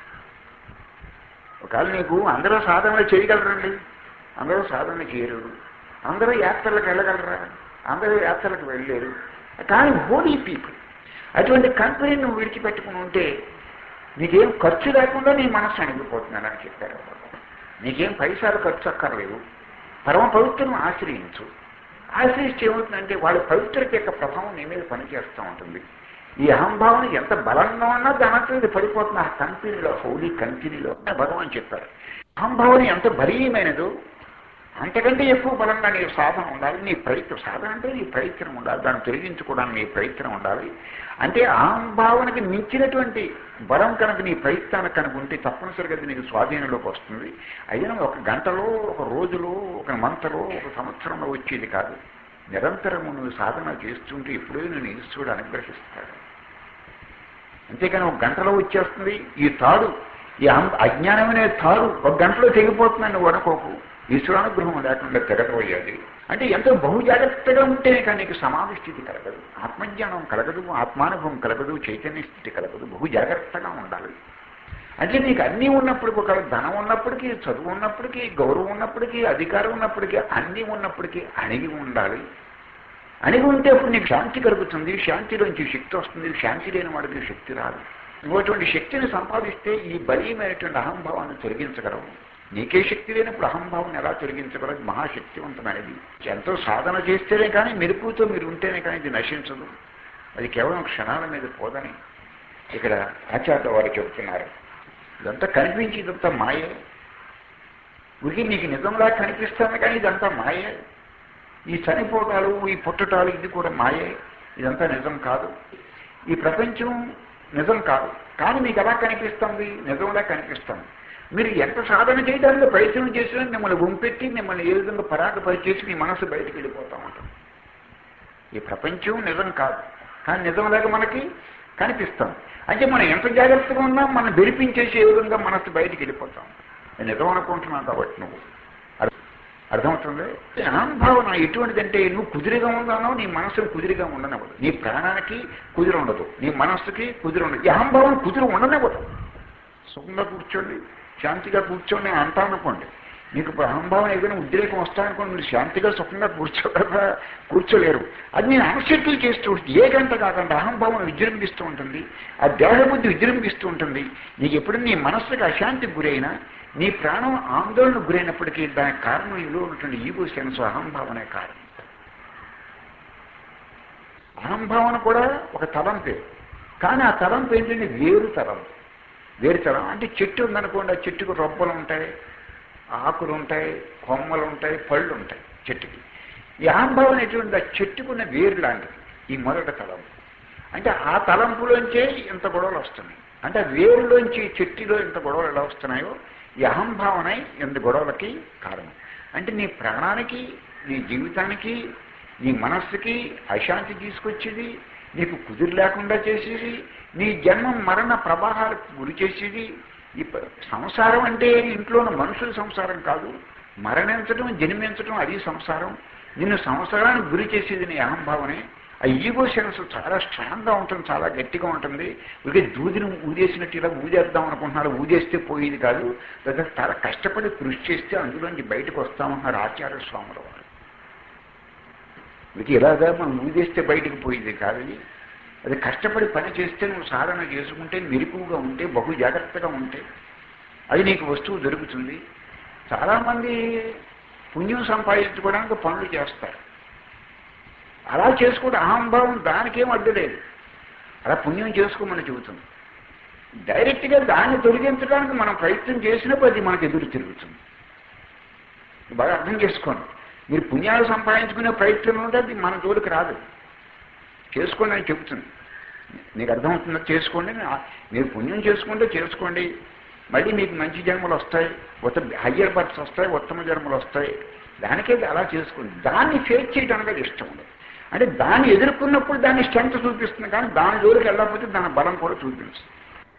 ఒకవేళ నీకు అందరూ సాధనలు చేయగలరండి అందరూ సాధన చేయరు అందరూ యాత్రలకు వెళ్ళగలరా అందరూ యాత్రలకు వెళ్ళలేరు కానీ హోలీ పీపుల్ అటువంటి కంపెనీ నువ్వు విడిచిపెట్టుకుని ఉంటే నీకేం ఖర్చు లేకుండా నీ మనస్సు అణిగిపోతుందని చెప్పారు నీకేం పైసలు ఖర్చు అక్కర్లేవు పరమ పవిత్రులను ఆశ్రయించు ఆశ్రయిస్తే ఏమవుతుందంటే వాళ్ళ పవిత్రత యొక్క ప్రభావం నీ మీద పనిచేస్తూ ఉంటుంది ఈ అహంభావన ఎంత బలంగా ఉన్నా దాంట్లో ఇది పడిపోతుంది ఆ కంపెనీలో హోలీ కంపెనీలో అని భగవాన్ చెప్పారు అహంభావన ఎంత బలీయమైనదో అంతకంటే ఎక్కువ బలంగా నీ సాధన ఉండాలి నీ ప్రయత్నం సాధన అంటే నీ ప్రయత్నం ఉండాలి దాన్ని తొలగించుకోవడానికి నీ ప్రయత్నం ఉండాలి అంటే అహంభావనకి మించినటువంటి బలం కనుక నీ ప్రయత్నానికి కనుక ఉంటే తప్పనిసరిగా అది నీకు స్వాధీనంలోకి వస్తుంది అయినా ఒక గంటలో ఒక రోజులో ఒక మంతలో ఒక సంవత్సరంలో వచ్చేది కాదు నిరంతరము నువ్వు సాధన చేస్తుంటే ఎప్పుడూ నేను ఈశ్వరుడు అనుగ్రహిస్తాడు అంతేకాని ఒక గంటలో వచ్చేస్తుంది ఈ తాడు ఈ అహం- అజ్ఞానం అనే తాడు ఒక గంటలో తెగిపోతుందని నువ్వు అనుకోకు ఈశ్వరానుగ్రహం లేకుండా తెగపోయేది అంటే ఎంతో బహు జాగ్రత్తగా ఉంటేనే కానీ నీకు సమాధి స్థితి కలగదు ఆత్మజ్ఞానం కలగదు ఆత్మానుభవం కలగదు చైతన్య స్థితి కలగదు బహు జాగ్రత్తగా ఉండాలి అంటే నీకు అన్నీ ఉన్నప్పటికీ ఒక ధనం ఉన్నప్పటికీ చదువు ఉన్నప్పటికీ గౌరవం ఉన్నప్పటికీ అధికారం ఉన్నప్పటికీ అన్నీ ఉన్నప్పటికీ అణిగి ఉండాలి అణిగి ఉంటే అప్పుడు నీకు శాంతి కలుగుతుంది శాంతిలోంచి శక్తి వస్తుంది శాంతి లేని వాడికి శక్తి రాదు నువ్వు అటువంటి శక్తిని సంపాదిస్తే ఈ బలీయమైనటువంటి అహంభావాన్ని తొలగించగలవు నీకే శక్తి లేనప్పుడు అహంభావం ఎలా తొలగించగలదు మహాశక్తివంతమైనది ఎంతో సాధన చేస్తేనే కానీ మెరుపుతో మీరు ఉంటేనే కానీ ఇది నశించదు అది కేవలం క్షణాల మీద పోదని ఇక్కడ ఆచార్య వారు చెబుతున్నారు ఇదంతా కనిపించి ఇదంతా మాయే ఉరికి నీకు నిజంలా కనిపిస్తుంది కానీ ఇదంతా మాయే ఈ చనిపోవటాలు ఈ పుట్టటాలు ఇది కూడా మాయే ఇదంతా నిజం కాదు ఈ ప్రపంచం నిజం కాదు కానీ మీకు ఎలా కనిపిస్తుంది నిజంలా కనిపిస్తుంది మీరు ఎంత సాధన చేయడానికి ప్రయత్నం చేసినా మిమ్మల్ని గుంపెట్టి మిమ్మల్ని ఏ విధంగా పరాగపరిచేసి మీ మనసు బయటకు వెళ్ళిపోతూ ఉంటుంది ఈ ప్రపంచం నిజం కాదు కానీ నిజంలాగా మనకి కనిపిస్తాం అంటే మనం ఎంత జాగ్రత్తగా ఉన్నా మనం బెరిపించేసి ఏ విధంగా మనసు బయటికి వెళ్ళిపోతాం నేను నిజం అనుకుంటున్నాను కాబట్టి నువ్వు అర్థ- అర్థమవుతుంది అహంభావన ఎటువంటిదంటే నువ్వు కుదిరిగా ఉన్నానో నీ మనసును కుదిరిగా ఉండనివ్వదు నీ ప్రాణానికి కుదిరి ఉండదు నీ మనస్సుకి కుదిరి ఉండదు ఈ అహంభావన కుదిరి ఉండనివ్వదు సుఖంగా కూర్చోండి శాంతిగా కూర్చోండి నేను అంటా అనుకోండి మీకు ఇప్పుడు అహంభావం ఏదైనా ఉద్రేకం వస్తాయనుకోండి మీరు శాంతిగా సుఖంగా కూర్చోగలరా కూర్చోలేరు అది నేను అణశక్తులు చేస్తూ ఉంటుంది ఏ గంట కాకుండా అహంభావం విజృంభిస్తూ ఉంటుంది ఆ దేహబుద్ధి విజృంభిస్తూ ఉంటుంది నీకు ఎప్పుడు నీ మనస్సుకి అశాంతికి గురైనా నీ ప్రాణం ఆందోళనకు గురైనప్పటికీ దానికి కారణం ఇందులో ఉన్నటువంటి ఈగో సెన్స్ అహంభావనే కారణం అహంభావన కూడా ఒక తలంపే కానీ ఆ తలంపు ఏంటంటే వేరు తలంపు వేరు తలం అంటే చెట్టు ఉందనుకోండి ఆ చెట్టుకు రొబ్బలు ఉంటాయి ఆకులు ఉంటాయి కొమ్మలు ఉంటాయి పళ్ళు ఉంటాయి చెట్టుకి ఈ అహంభావన ఎటువంటి ఆ చెట్టుకున్న వేరు లాంటిది ఈ మొదట తలంపు అంటే ఆ తలంపులోంచే ఇంత గొడవలు వస్తున్నాయి అంటే ఆ వేరులోంచి చెట్టులో ఇంత గొడవలు ఎలా వస్తున్నాయో ఈ అహంభావన ఇంత గొడవలకి కారణం అంటే నీ ప్రాణానికి నీ జీవితానికి నీ మనస్సుకి అశాంతి తీసుకొచ్చేది నీకు కుదిరి లేకుండా చేసేది నీ జన్మ మరణ ప్రవాహాలకు గురి చేసేది ఈ ప- సంసారం అంటే ఇంట్లో ఉన్న మనుషుల సంసారం కాదు మరణించడం జన్మించడం అది సంసారం నిన్ను సంసారానికి గురి చేసేది నీ అహంభావనే ఆ ఈగో సెన్స్ చాలా స్ట్రాంగ్గా ఉంటుంది చాలా గట్టిగా ఉంటుంది ఇక దూదిని ఊదేసినట్టు ఇలా ఊదేద్దాం అనుకుంటున్నారు ఊదేస్తే పోయేది కాదు లేదా చాలా కష్టపడి కృషి చేస్తే అందులోంచి బయటకు వస్తామన్నారు ఆచార్య స్వాముల వారు ఇది ఇలాగా మనం ఊదేస్తే బయటకు పోయేది కాదు అది. అది కష్టపడి పని చేస్తే నువ్వు సాధన చేసుకుంటే మెరుపుగా ఉంటే బహు జాగ్రత్తగా ఉంటే అది నీకు వస్తువు దొరుకుతుంది చాలామంది పుణ్యం సంపాదించుకోవడానికి పనులు చేస్తారు అలా చేసుకోవడం అహంభావం దానికేం అడ్డు లేదు అలా పుణ్యం చేసుకోమని చెబుతుంది డైరెక్ట్గా దాన్ని తొలగించడానికి మనం ప్రయత్నం చేసినప్పుడు అది మనకు ఎదురు తిరుగుతుంది బాగా అర్థం చేసుకోండి మీరు పుణ్యాలు సంపాదించుకునే ప్రయత్నం ఉంటే అది మన జోలికి రాదు చేసుకోండి అని చెబుతుంది నీకు అర్థమవుతుందో చేసుకోండి నా- మీరు పుణ్యం చేసుకుంటే చేసుకోండి మళ్ళీ మీకు మంచి జన్మలు వస్తాయి ఉత్త హయ్యర్ బర్త్స్ వస్తాయి ఉత్తమ జన్మలు వస్తాయి దానికే అలా చేసుకోండి దాన్ని ఫేస్ చేయడానికి అది ఇష్టం ఉండదు అంటే దాన్ని ఎదుర్కొన్నప్పుడు దాన్ని స్ట్రెంత్ చూపిస్తుంది కానీ దాని జోలికి వెళ్ళకపోతే దాని బలం కూడా చూపిస్తుంది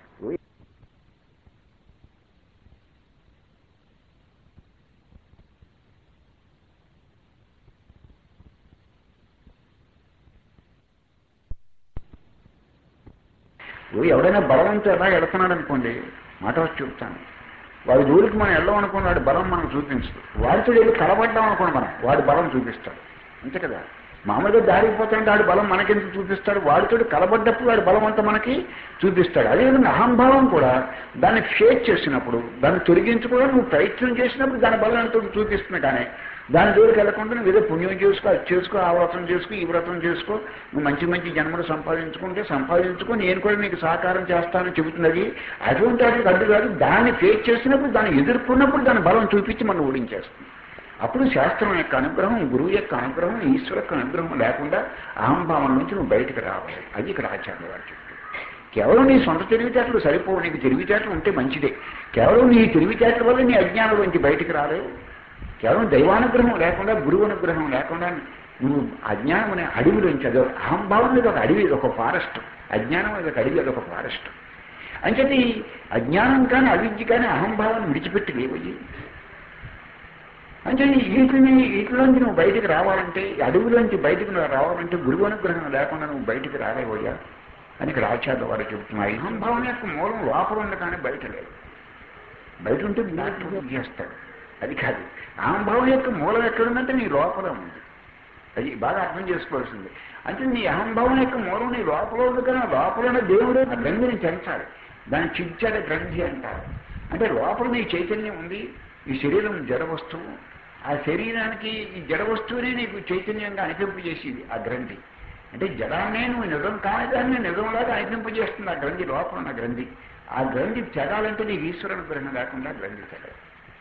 ఓ ఎవడైనా బలవంతో ఎలా వెళుతున్నాడు అనుకోండి మాట వచ్చి చెప్తాను వాడి జోలికి మనం వెళ్ళాం అనుకోండి వాడి బలం మనకు చూపించదు వాడితో వెళ్ళి కలబడ్డాం అనుకోండి మనం వాడి బలం చూపిస్తాడు అంతే కదా మామూలుగా దారిపోతుంటే వాడి బలం మనకెందుకు చూపిస్తాడు వాడితో కలబడ్డప్పుడు వాడి బలం అంతా మనకి చూపిస్తాడు అదేవిధంగా అహంభావం కూడా దాన్ని ఫేస్ చేసినప్పుడు దాన్ని తొలగించుకోవడం నువ్వు ప్రయత్నం చేసినప్పుడు దాని బలం ఎంతో చూపిస్తుంది కానీ దాని జోలికి వెళ్ళకుండా నువ్వు ఏదో పుణ్యం చేసుకో అది చేసుకో ఆ వ్రతం చేసుకో ఈ వ్రతం చేసుకో నువ్వు మంచి మంచి జన్మలు సంపాదించుకుంటే సంపాదించుకో నేను కూడా నీకు సహకారం చేస్తానని చెబుతున్నది అటువంటి వాటికి అడ్డు కాదు దాన్ని ఫేస్ చేసినప్పుడు దాన్ని ఎదుర్కొన్నప్పుడు దాని బలం చూపించి మనం ఓడించేస్తుంది అప్పుడు శాస్త్రం యొక్క అనుగ్రహం గురువు యొక్క అనుగ్రహం ఈశ్వర యొక్క అనుగ్రహం లేకుండా అహంభావం నుంచి నువ్వు బయటకు రావాలి అది ఇక్కడ ఆచార్య వారు చెప్పారు కేవలం నీ సొంత తెలివితేటలు సరిపోవు నీకు తెలివితేటలు ఉంటే మంచిదే కేవలం నీ తెలివితేటల వల్ల నీ అజ్ఞానం నుంచి బయటకు రాలేవు కేవలం దైవానుగ్రహం లేకుండా గురువు అనుగ్రహం లేకుండా నువ్వు అజ్ఞానం అనే అడవిలోంచి అది ఒక అహంభావం అనేది ఒక అడవి ఒక ఫారెస్ట్ అజ్ఞానం అనేది ఒక అడవి అదొక ఫారెస్ట్ అంచేది అజ్ఞానం కానీ అవిద్య కానీ అహంభావాన్ని విడిచిపెట్టి లేవయ్యి అంటే వీటిని వీటిలోంచి నువ్వు బయటికి రావాలంటే ఈ అడవిలోంచి బయటికి నువ్వు రావాలంటే గురువు అనుగ్రహం లేకుండా నువ్వు బయటికి రాలేవయ్యా అని ఇక్కడ ఆచార్య వారు చెబుతున్నాయి అహంభావం యొక్క మూలం లోపల ఉంది కానీ బయట లేదు బయట ఉంటే డాక్టర్ చేస్తాడు అది కాదు అహంభావం యొక్క మూలం ఎక్కడుందంటే నీ లోపల ఉంది అది బాగా అర్థం చేసుకోవాల్సింది అంటే నీ అహంభావం యొక్క మూలం నీ లోపల ఉంది కానీ ఆ లోపల ఉన్న దేవుడు ఆ గ్రంథిని పెంచాలి దాన్ని చిచ్చాడ గ్రంథి అంటారు అంటే లోపల నీ చైతన్యం ఉంది ఈ శరీరం జడ వస్తువు ఆ శరీరానికి ఈ జడ వస్తువునే నీకు చైతన్యంగా అనిపింపజేసేది ఆ గ్రంథి అంటే జడాన్నే నువ్వు నిజం కానిదాన్ని నిజంలాగా అనిపింపజేస్తుంది ఆ గ్రంథి లోపల ఉన్న గ్రంథి ఆ గ్రంథి చెడాలంటే నీకు ఈశ్వరుని గ్రహం లేకుండా గ్రంథి చెడాలి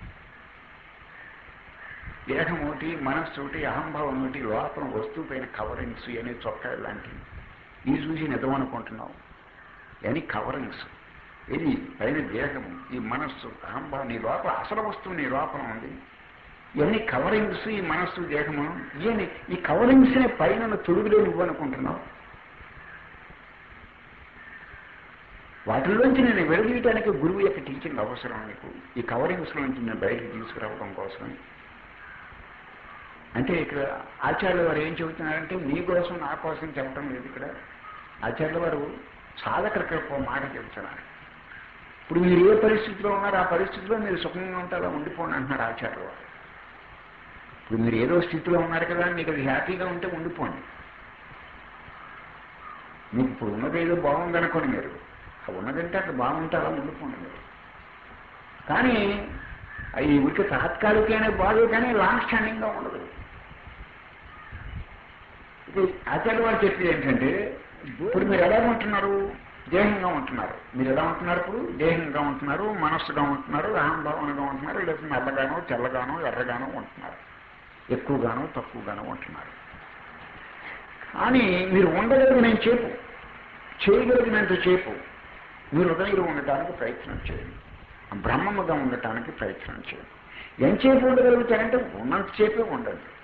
దేహం ఒకటి మనస్సు ఒకటి అహంభావం ఒకటి లోపల వస్తువు పైన కవరింగ్స్ అనే చొక్కా లాంటివి ఇది చూసి నిజం అనుకుంటున్నావు అని కవరింగ్స్ ఇది పైన దేహము ఈ మనస్సు అహంభావం నీ లోపల అసలు వస్తువు నీ లోపల ఉంది ఇవన్నీ కవరింగ్స్ ఈ మనస్సు దేహము ఇవన్నీ ఈ కవరింగ్స్ పైన తొడుగులో నువ్వు అనుకుంటున్నావు వాటిలోంచి నేను వెలుగీయటానికి గురువు యొక్క టీచింగ్ అవసరం నీకు ఈ కవరింగ్స్ నుంచి నేను బయటకు తీసుకురావడం కోసం అంటే ఇక్కడ ఆచార్యుల వారు ఏం చెబుతున్నారంటే నీ కోసం నా కోసం చెప్పడం లేదు ఇక్కడ ఆచార్యుల వారు సాధకులకు ఒక మాట చెబుతున్నారు ఇప్పుడు మీరు ఏ పరిస్థితిలో ఉన్నారో ఆ పరిస్థితిలో మీరు సుఖంగా ఉంటారో ఉండిపోండి అంటున్నారు ఆచార్యుల వారు ఇప్పుడు మీరు ఏదో స్థితిలో ఉన్నారు కదా మీకు అది హ్యాపీగా ఉంటే ఉండిపోండి మీకు ఇప్పుడు ఉన్నది ఏదో బాగుందనుకోండి మీరు ఆ ఉన్నదంటే అక్కడ బాగుంటే అలా ఉండిపోండి మీరు కానీ అవి ఊరికి తాత్కాలికమైన బాధ కానీ లాంగ్ స్టాండింగ్గా ఉండదు ఇప్పుడు ఆచార్య వారు చెప్పేది ఏంటంటే ఇప్పుడు మీరు ఎలా ఉంటున్నారు దేహంగా ఉంటున్నారు మీరు ఎలా ఉంటున్నారు ఇప్పుడు దేహంగా ఉంటున్నారు మనస్సుగా ఉంటున్నారు అహంభావనగా ఉంటున్నారు లేదా నల్లగానో తెల్లగానో ఎర్రగానో ఉంటున్నారు ఎక్కువగానో తక్కువగానో ఉంటున్నారు కానీ మీరు ఉండగలిగినంత చేపు చేయగలిగినంత చేపు మీరు హృదయంలో ఉండటానికి ప్రయత్నం చేయండి బ్రహ్మముగా ఉండటానికి ప్రయత్నం చేయండి ఎంతసేపు ఉండగలుగుతారంటే ఉన్నంతసేపే ఉండండి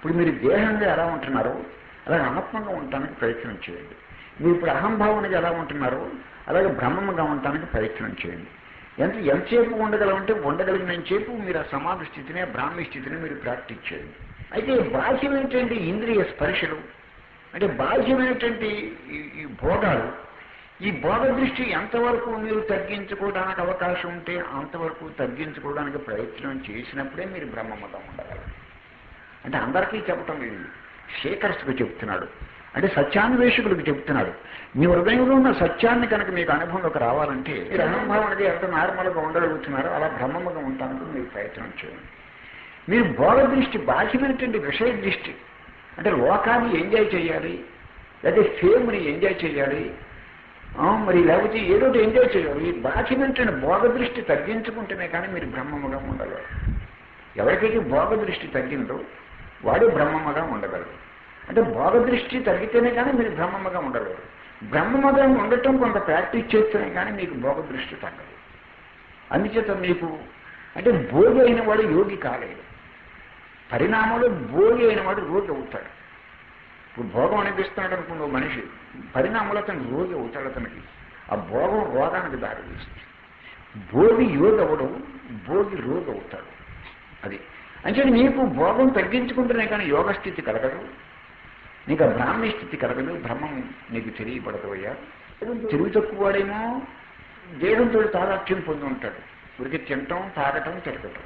ఇప్పుడు మీరు దేహంగా ఎలా ఉంటున్నారో అలాగే ఆత్మగా ఉండటానికి ప్రయత్నం చేయండి మీరు ఇప్పుడు అహంభావనగా ఎలా ఉంటున్నారో అలాగే బ్రహ్మముగా ఉండటానికి ప్రయత్నం చేయండి ఎంత ఎంతసేపు ఉండగలమంటే ఉండగలిగినంతసేపు మీరు ఆ సమాధి స్థితిని ఆ బ్రాహ్మీ స్థితిని మీరు ప్రాక్టీస్ చేయండి అయితే బాహ్యమైనటువంటి ఇంద్రియ స్పర్శలు అంటే బాహ్యమైనటువంటి ఈ- ఈ భోగాలు ఈ భోగ దృష్టి ఎంతవరకు మీరు తగ్గించుకోవడానికి అవకాశం ఉంటే అంతవరకు తగ్గించుకోవడానికి ప్రయత్నం చేసినప్పుడే మీరు బ్రహ్మముగా ఉండగలరు అంటే అందరికీ చెప్పటం లేదు శేఖర్స్కు చెప్తున్నాడు అంటే సత్యాన్వేషకులకు చెప్తున్నాడు మీ హృదయంలో ఉన్న సత్యాన్ని కనుక మీకు అనుభవంలోకి రావాలంటే మీరు అనుభవానికి ఎంత నార్మల్గా ఉండగలుగుతున్నారో అలా బ్రహ్మముగా ఉండటానికి మీరు ప్రయత్నం చేయండి మీరు భోగ దృష్టి బాహ్యమైనటువంటి విషయ దృష్టి అంటే లోకాన్ని ఎంజాయ్ చేయాలి లేదా ఫేమ్ని ఎంజాయ్ చేయాలి ఆ, మరి లేకపోతే ఏదో ఒకటి ఎంజాయ్ చేయాలి ఈ బాహ్యమైనటువంటి భోగ దృష్టి తగ్గించుకుంటేనే కానీ మీరు బ్రహ్మముగా ఉండగలరు ఎవరికైతే భోగ దృష్టి తగ్గిందో వాడు బ్రహ్మముగా ఉండగలరు అంటే భోగ దృష్టి తగ్గితేనే కానీ మీరు బ్రహ్మముగా ఉండగలరు బ్రహ్మముగా ఉండటం కొంత ప్రాక్టీస్ చేస్తేనే కానీ మీకు భోగ దృష్టి తగ్గదు అందుచేత మీకు అంటే భోగి అయిన వాడు యోగి కాలేడు పరిణామంలో భోగి అయిన వాడు రోగి అవుతాడు ఇప్పుడు భోగం అనిపిస్తున్నాడు అనుకున్న మనిషి పరిణామంలో అతను రోగి అవుతాడు అతనికి ఆ భోగం రోగానికి దారి తీస్తుంది భోగి యోగి అవ్వడం భోగి రోగి అవుతాడు అది అంటే నీకు భోగం తగ్గించుకుంటేనే కానీ యోగ స్థితి కలగదు నీకు ఆ బ్రాహ్మీ స్థితి కలగదు బ్రహ్మం నీకు తెలియబడదు అయ్యా తెలివి తక్కువవాడేమో దేహంతో తాదాత్యం పొంది ఉంటాడు ఉరికి తినటం తాగటం తిరగటం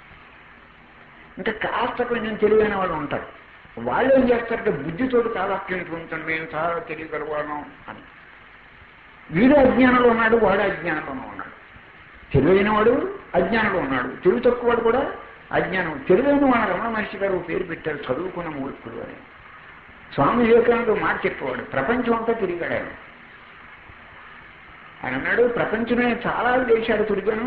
ఇంకా కాస్త కొంచెం తెలివైన వాళ్ళు ఉంటారు వాళ్ళు ఏం చేస్తారంటే బుద్ధితోటి తాదాత్యం పొందుతాడు నేను చాలా తెలియగలవాను అని వీడు అజ్ఞానంలో ఉన్నాడు వాడు అజ్ఞానంలో ఉన్నాడు తెలివైన వాడు అజ్ఞానంలో ఉన్నాడు తెలివి తక్కువవాడు కూడా అజ్ఞానం తెలివైన వాడు రమణ మహర్షి గారు ఓ పేరు పెట్టారు చదువుకున్న మూర్ఖుడు అని స్వామి వివేకానంద మాట చెప్పేవాడు ప్రపంచం అంతా తిరిగాడు ఆయన ఆయన అన్నాడు ప్రపంచమే చాలా దేశాలు తిరిగాను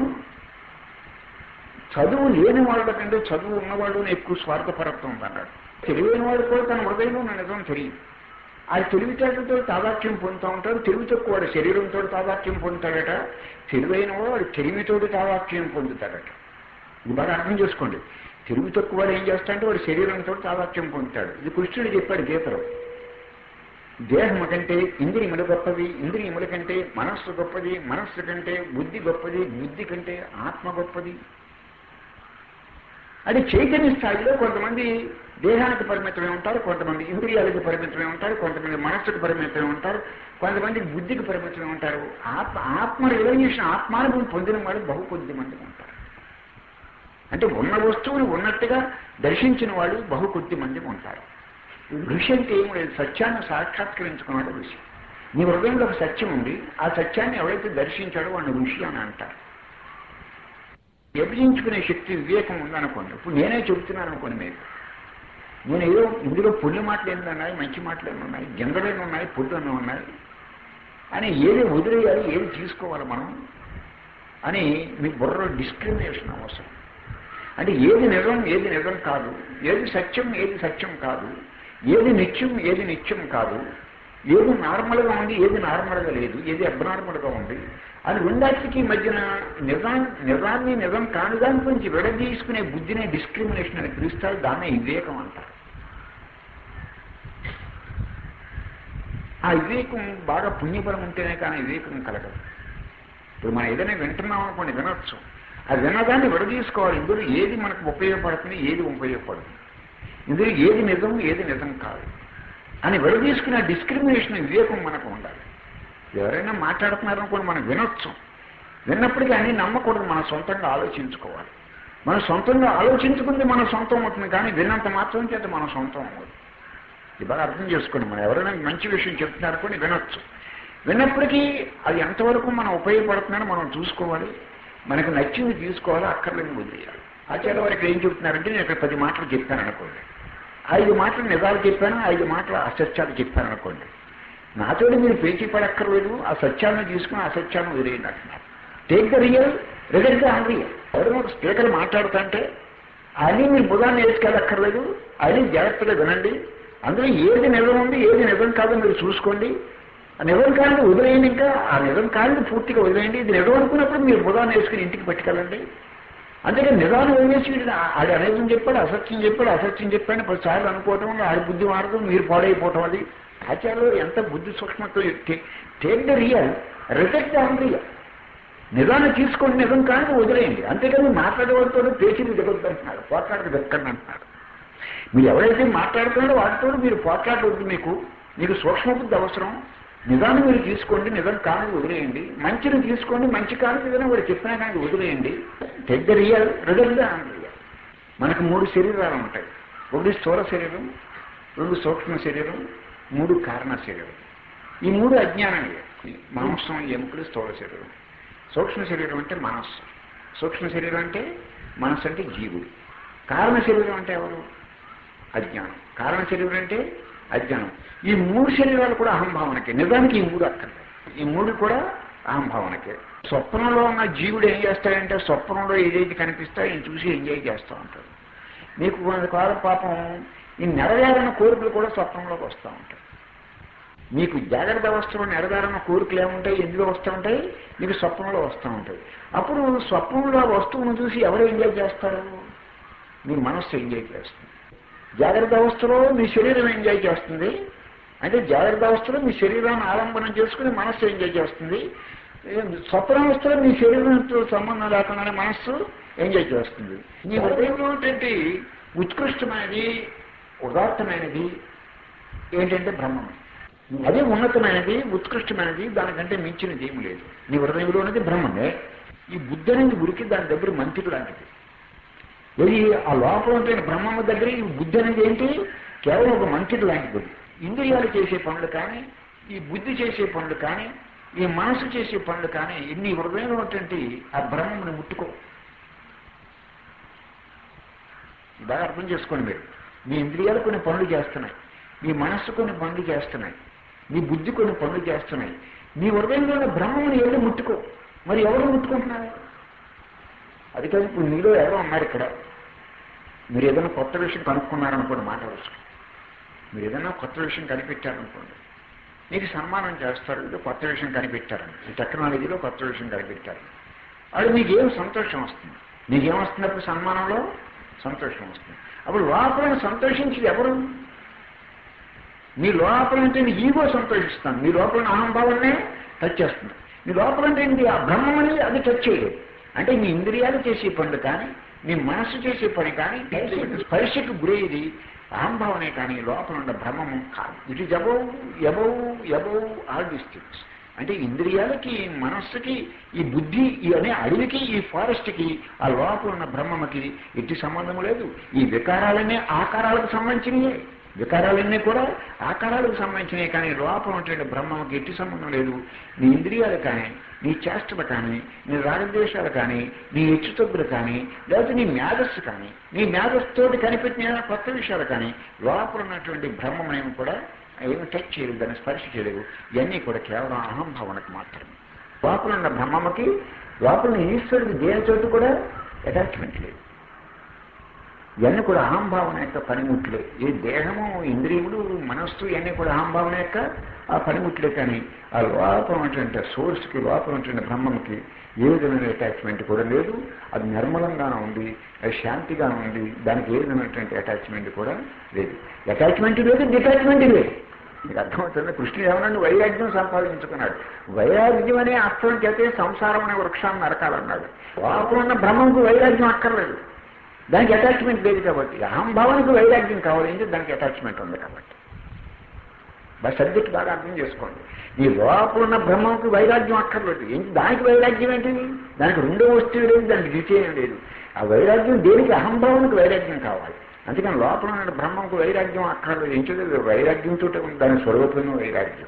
చదువు లేని వాళ్ళ కంటే చదువు ఉన్నవాళ్ళు ఎక్కువ స్వార్థపరత్వం ఉందన్నాడు తెలివైన వాడు కూడా తన హృదయంలో ఉన్న నిజం తెలియదు ఆ తెలివితేటలతో తాదాత్యం పొందుతూ ఉంటాడు తెలివి తక్కువ వాడు శరీరంతో తాదాత్యం పొందుతాడట తెలివైన వాడు తెలివితోటి తాదాత్యం పొందుతాడట ఇది బాగా అర్థం చేసుకోండి తెలివి తక్కువ వాడు ఏం చేస్తాడంటే వాడు శరీరంతో తాదాత్యం పొందుతాడు ఇది కృష్ణుడు చెప్పాడు గీతలో దేహము కంటే ఇంద్రియములు గొప్పవి ఇంద్రియముల కంటే మనస్సు గొప్పది మనస్సు కంటే బుద్ధి గొప్పది బుద్ధి కంటే ఆత్మ గొప్పది అది చైతన్య స్థాయిలో కొంతమంది దేహానికి పరిమితమై ఉంటారు కొంతమంది ఇంద్రియాలకు పరిమితమై ఉంటారు కొంతమంది మనస్సుకు పరిమితమై ఉంటారు కొంతమంది బుద్ధికి పరిమితమై ఉంటారు ఆత్మ ఆత్మ రిలైజేషన్ ఆత్మానుభవం పొందిన వాడు బహు కొద్ది మంది ఉంటారు అంటే ఉన్న వస్తువుని ఉన్నట్టుగా దర్శించిన వాళ్ళు బహు కొద్ది మంది ఉంటారు ఋషి అంటే ఏం లేదు సత్యాన్ని సాక్షాత్కరించుకున్నాడు ఋషి నీ హృదయంలో ఒక సత్యం ఉంది ఆ సత్యాన్ని ఎవరైతే దర్శించాడో వాడిని ఋషి అని అంటారు విభజించుకునే శక్తి వివేకం ఉందనుకోండి ఇప్పుడు నేనే చెబుతున్నాను అనుకోండి మీకు నేను ఏదో ఇందులో పుణ్య మాటలు ఎన్ని ఉన్నాయి మంచి మాటలు ఎన్ని ఉన్నాయి గింజలేమి ఉన్నాయి పుల్లు ఉన్నాయి అని ఏది వదిలేయాలి ఏది తీసుకోవాలి మనం అని మీ బుర్రలో డిస్క్రిమినేషన్ అవసరం అంటే ఏది నిజం ఏది నిజం కాదు ఏది సత్యం ఏది సత్యం కాదు ఏది నిత్యం ఏది నిత్యం కాదు ఏది నార్మల్గా ఉంది ఏది నార్మల్గా లేదు ఏది అబ్నార్మల్గా ఉంది అది రెండాటికి మధ్యన నిజాం నిజాన్ని నిజం కాని దాని గురించి విడదీసుకునే బుద్ధినే డిస్క్రిమినేషన్ అని పిలుస్తారు దాన్నే వివేకం అంటారు ఆ వివేకం బాగా పుణ్యబలం ఉంటేనే కానీ వివేకం కలగదు ఇప్పుడు మనం ఏదైనా వింటున్నాం అనుకోండి వినొచ్చు ఆ వినదాన్ని విడదీసుకోవాలి ఇందులో ఏది మనకు ఉపయోగపడుతుంది ఏది ఉపయోగపడుతుంది ఇందులో ఏది నిజం ఏది నిజం కాదు అని విడదీసుకునే డిస్క్రిమినేషన్ వివేకం మనకు ఉండాలి ఎవరైనా మాట్లాడుతున్నారనుకోండి మనం వినొచ్చు విన్నప్పటికీ అన్ని నమ్మకూడదు మన సొంతంగా ఆలోచించుకోవాలి మన సొంతంగా ఆలోచించుకుంది మన సొంతం అవుతుంది కానీ విన్నంత మాత్రం చేత మన సొంతం అవ్వదు ఇది బాగా అర్థం చేసుకోండి మనం ఎవరైనా మంచి విషయం చెప్తున్నారనుకోండి వినొచ్చు విన్నప్పటికీ అది ఎంతవరకు మనం ఉపయోగపడుతుందని మనం చూసుకోవాలి మనకు నచ్చింది తీసుకోవాలి అక్కర్లేని వదిలేయాలి ఆచార్య వారికి ఏం చెప్తున్నారంటే నేను ఇక్కడ పది మాటలు చెప్పాను అనుకోండి ఐదు మాటలు నిజాలు చెప్పాను ఐదు మాటలు అసత్యాలు చెప్పాను అనుకోండి నాతో మీరు పేచీ పడక్కర్లేదు ఆ సత్యాలను తీసుకుని అసత్యాలను వదిలేయండి అంటున్నారు take the real reject the unreal ఎవరైనా ఒక స్పీకర్ మాట్లాడుతుంటే అన్నీ మీరు బుధాన్ని వేసుకెళ్ళక్కర్లేదు అది జాగ్రత్తగా వినండి అందులో ఏది నిజం ఉంది ఏది నిజం కాదో మీరు చూసుకోండి ఆ నిజం కానిది వదిలేయండి ఇంకా ఆ నిజం కానిది పూర్తిగా వదిలేయండి ఇది నిజం అనుకున్నప్పుడు మీరు బుధాన్ని వేసుకుని ఇంటికి పట్టుకెళ్ళండి అందుకని నిదానం వదిలేసి వీడు ఆడు అనేకం చెప్పాడు అసత్యం చెప్పాడు అసత్యం చెప్పాడు పదిసార్లు అనుకోవటం వల్ల ఆడి బుద్ధి మారడం మీరు పాడైపోవటం అది ఆచార్యులు ఎంత బుద్ధి సూక్ష్మతో take the real reject the real నిదానం తీసుకోండి నిజం కానీ వదిలేయండి అంతేకాని మాట్లాడేవాడితో పేచీలు దిగొద్దు అంటున్నాడు పోట్లాడక దిక్కండి అంటున్నాడు మీరు ఎవరైతే మాట్లాడుతున్నారో వాటితో మీరు పోట్లాడవద్దు మీకు మీకు సూక్ష్మబుద్ధి అవసరం నిజాన్ని మీరు తీసుకోండి నిజం కానీ వదిలేయండి మంచిని తీసుకోండి మంచి కానీ ఏదైనా వాడు చెప్పినా కానీ వదిలేయండి take the real result real మనకు మూడు శరీరాలు ఉంటాయి ఒకటి స్థూల శరీరం రెండు సూక్ష్మ శరీరం మూడు కారణ శరీరం ఈ మూడు అజ్ఞానమే మాంసం ఎముకలు స్థూల శరీరం సూక్ష్మ శరీరం అంటే మనస్సు సూక్ష్మ శరీరం అంటే మనస్సు అంటే జీవుడు కారణ శరీరం అంటే ఎవరు అజ్ఞానం కారణ శరీరం అంటే అజ్ఞానం ఈ మూడు శరీరాలు కూడా అహంభావనకే నిజానికి ఈ మూడు అక్కర్లేదు ఈ మూడు కూడా అహంభావనకే స్వప్నంలో ఉన్న జీవుడు ఏం చేస్తాడంటే స్వప్నంలో ఏదైతే కనిపిస్తా ఆయన చూసి ఎంజాయ్ చేస్తూ ఉంటాడు మీకు కొంతకాలం పాపం ఈ నెరవేరణ కోరికలు కూడా స్వప్నంలోకి వస్తూ ఉంటాయి మీకు జాగ్రత్త అవస్థలో నెరవేరణ కోరికలు ఏముంటాయి ఎందులో వస్తూ ఉంటాయి మీకు స్వప్నంలో వస్తూ ఉంటాయి అప్పుడు స్వప్నంలో ఆ వస్తువును చూసి ఎవరు ఎంజాయ్ చేస్తారు మీ మనస్సు ఎంజాయ్ చేస్తుంది జాగ్రత్త అవస్థలో మీ శరీరం ఎంజాయ్ చేస్తుంది అంటే జాగ్రత్త అవస్థలో మీ శరీరాన్ని ఆలంబనం చేసుకుని మనస్సు ఎంజాయ్ చేస్తుంది స్వప్నావస్థలో మీ శరీరంతో సంబంధం లేకుండానే మనస్సు ఎంజాయ్ చేస్తుంది మీ హృదయంలో ఏంటంటే ఉత్కృష్టమైనది ఉదాత్తమైనది ఏంటంటే బ్రహ్మం అదే ఉన్నతమైనది ఉత్కృష్టమైనది దానికంటే మించినది ఏమి లేదు నీ హృదయంలో ఉన్నది బ్రహ్మమే ఈ బుద్ధి అనేది ఉరికి దాని దగ్గర మంత్రి లాంటిది ఇది ఆ లోపల ఉంటే బ్రహ్మమ్మ దగ్గర ఈ బుద్ధి అనేది ఏంటి కేవలం ఒక మంత్రి లాంటిది ఇంద్రియాలు చేసే పనులు కానీ ఈ బుద్ధి చేసే పనులు కానీ ఈ మనసు చేసే పనులు కానీ ఇన్ని హృదయంలో ఉన్నటువంటి ఆ బ్రహ్మముని ముట్టుకో బాగా అర్థం చేసుకోండి మీరు మీ ఇంద్రియాలు కొన్ని పనులు చేస్తున్నాయి మీ మనస్సు కొన్ని పనులు చేస్తున్నాయి మీ బుద్ధి కొన్ని పనులు చేస్తున్నాయి మీ హృదయంలో ఉన్న బ్రహ్మముని ఎవరు ముట్టుకో మరి ఎవరు ముట్టుకుంటున్నారు అది కాదు ఇప్పుడు మీలో ఎవరో ఉన్నారు ఇక్కడ మీరు ఏదైనా కొత్త విషయం కనుక్కున్నారనుకోండి మాట వరుస మీరు ఏదైనా కొత్త విషయం కనిపెట్టారనుకోండి మీకు సన్మానం చేస్తారు ఇది కొత్త విషయం కనిపెట్టారని ఈ టెక్నాలజీలో కొత్త విషయం కనిపెట్టారు అది మీకేం సంతోషం వస్తుంది మీకేమొస్తుంది అప్పుడు సన్మానంలో సంతోషం వస్తుంది అప్పుడు లోపల సంతోషించేది ఎవరు మీ లోపల అంటే ఈగో సంతోషిస్తాను మీ లోపల అహంభావాన్నే టచ్ చేస్తుంది మీ లోపల అంటే ఏంటి ఆ బ్రహ్మని అది టచ్ చేయలేదు అంటే మీ ఇంద్రియాలు చేసే పనులు కానీ మీ మనస్సు చేసే పని కానీ స్పర్శకు గురయ్యేది అహంభావనే కానీ లోపల ఉన్న బ్రహ్మము కాదు it is above above above all these things అంటే ఇంద్రియాలకి మనస్సుకి ఈ బుద్ధి ఈ అనే అడవికి ఈ ఫారెస్ట్కి ఆ లోపల ఉన్న బ్రహ్మకి ఎట్టి సంబంధం లేదు ఈ వికారాలనే ఆకారాలకు సంబంధించినవే వికారాలన్నీ కూడా ఆకారాలకు సంబంధించినవి కానీ లోపల ఉన్నటువంటి బ్రహ్మకి ఎట్టి సంబంధం లేదు నీ ఇంద్రియాలు కానీ నీ చేష్టలు కానీ నీ రాగద్వేషాలు కానీ నీ హెచ్చుతగ్గులు కానీ లేకపోతే నీ మేధస్సు కానీ నీ మేధస్సుతోటి కనిపెట్టిన కొత్త విషయాలు కానీ లోపల ఉన్నటువంటి బ్రహ్మమనేమి కూడా ఏమి టచ్ చేయలేదు దాన్ని స్పర్శ చేయలేదు ఇవన్నీ కూడా కేవలం అహంభావనకు మాత్రమే లోపల ఉన్న బ్రహ్మకి లోపల ఉన్న ఈశ్వరుడికి దేని చోటు కూడా అటాచ్మెంట్ లేదు ఇవన్నీ కూడా అహంభావన యొక్క పనిముట్లే ఈ దేహము ఇంద్రియములు మనస్సు ఇవన్నీ కూడా అహంభావన యొక్క ఆ పనిముట్లే కానీ ఆ లోపం ఉన్నటువంటి సోర్స్కి లోపం ఉన్నటువంటి బ్రహ్మంకి ఏ విధమైన అటాచ్మెంట్ కూడా లేదు అది నిర్మలంగానే ఉంది అది శాంతిగా ఉంది దానికి ఏ విధమైనటువంటి అటాచ్మెంట్ కూడా లేదు అటాచ్మెంట్ లేదు డిటాచ్మెంట్ లేదు మీకు అర్థమవుతుంది కృష్ణుడు ఏమన్నా వైరాగ్యం సంపాదించుకున్నాడు వైరాగ్యం అనే అర్థం చేతే సంసారం అనే వృక్షాన్ని నరకాలన్నాడు లోపల ఉన్న బ్రహ్మంకు వైరాగ్యం అక్కర్లేదు దానికి అటాచ్మెంట్ లేదు కాబట్టి అహంభావానికి వైరాగ్యం కావాలి అంటే దానికి అటాచ్మెంట్ ఉంది కాబట్టి బస్ సబ్జెక్ట్ బాగా అర్థం చేసుకోండి ఈ లోపల ఉన్న బ్రహ్మకు వైరాగ్యం అక్కర్లేదు ఏంటి దానికి వైరాగ్యం ఏంటి దానికి రెండో వస్తువు లేదు దానికి ద్వితీయం లేదు ఆ వైరాగ్యం దేనికి అహంభావానికి వైరాగ్యం కావాలి అందుకని లోపల ఉన్న బ్రహ్మకు వైరాగ్యం అక్కర్లేదు ఏంటో లేదు వైరాగ్యంతో ఉంది దాని స్వరూపమైన వైరాగ్యం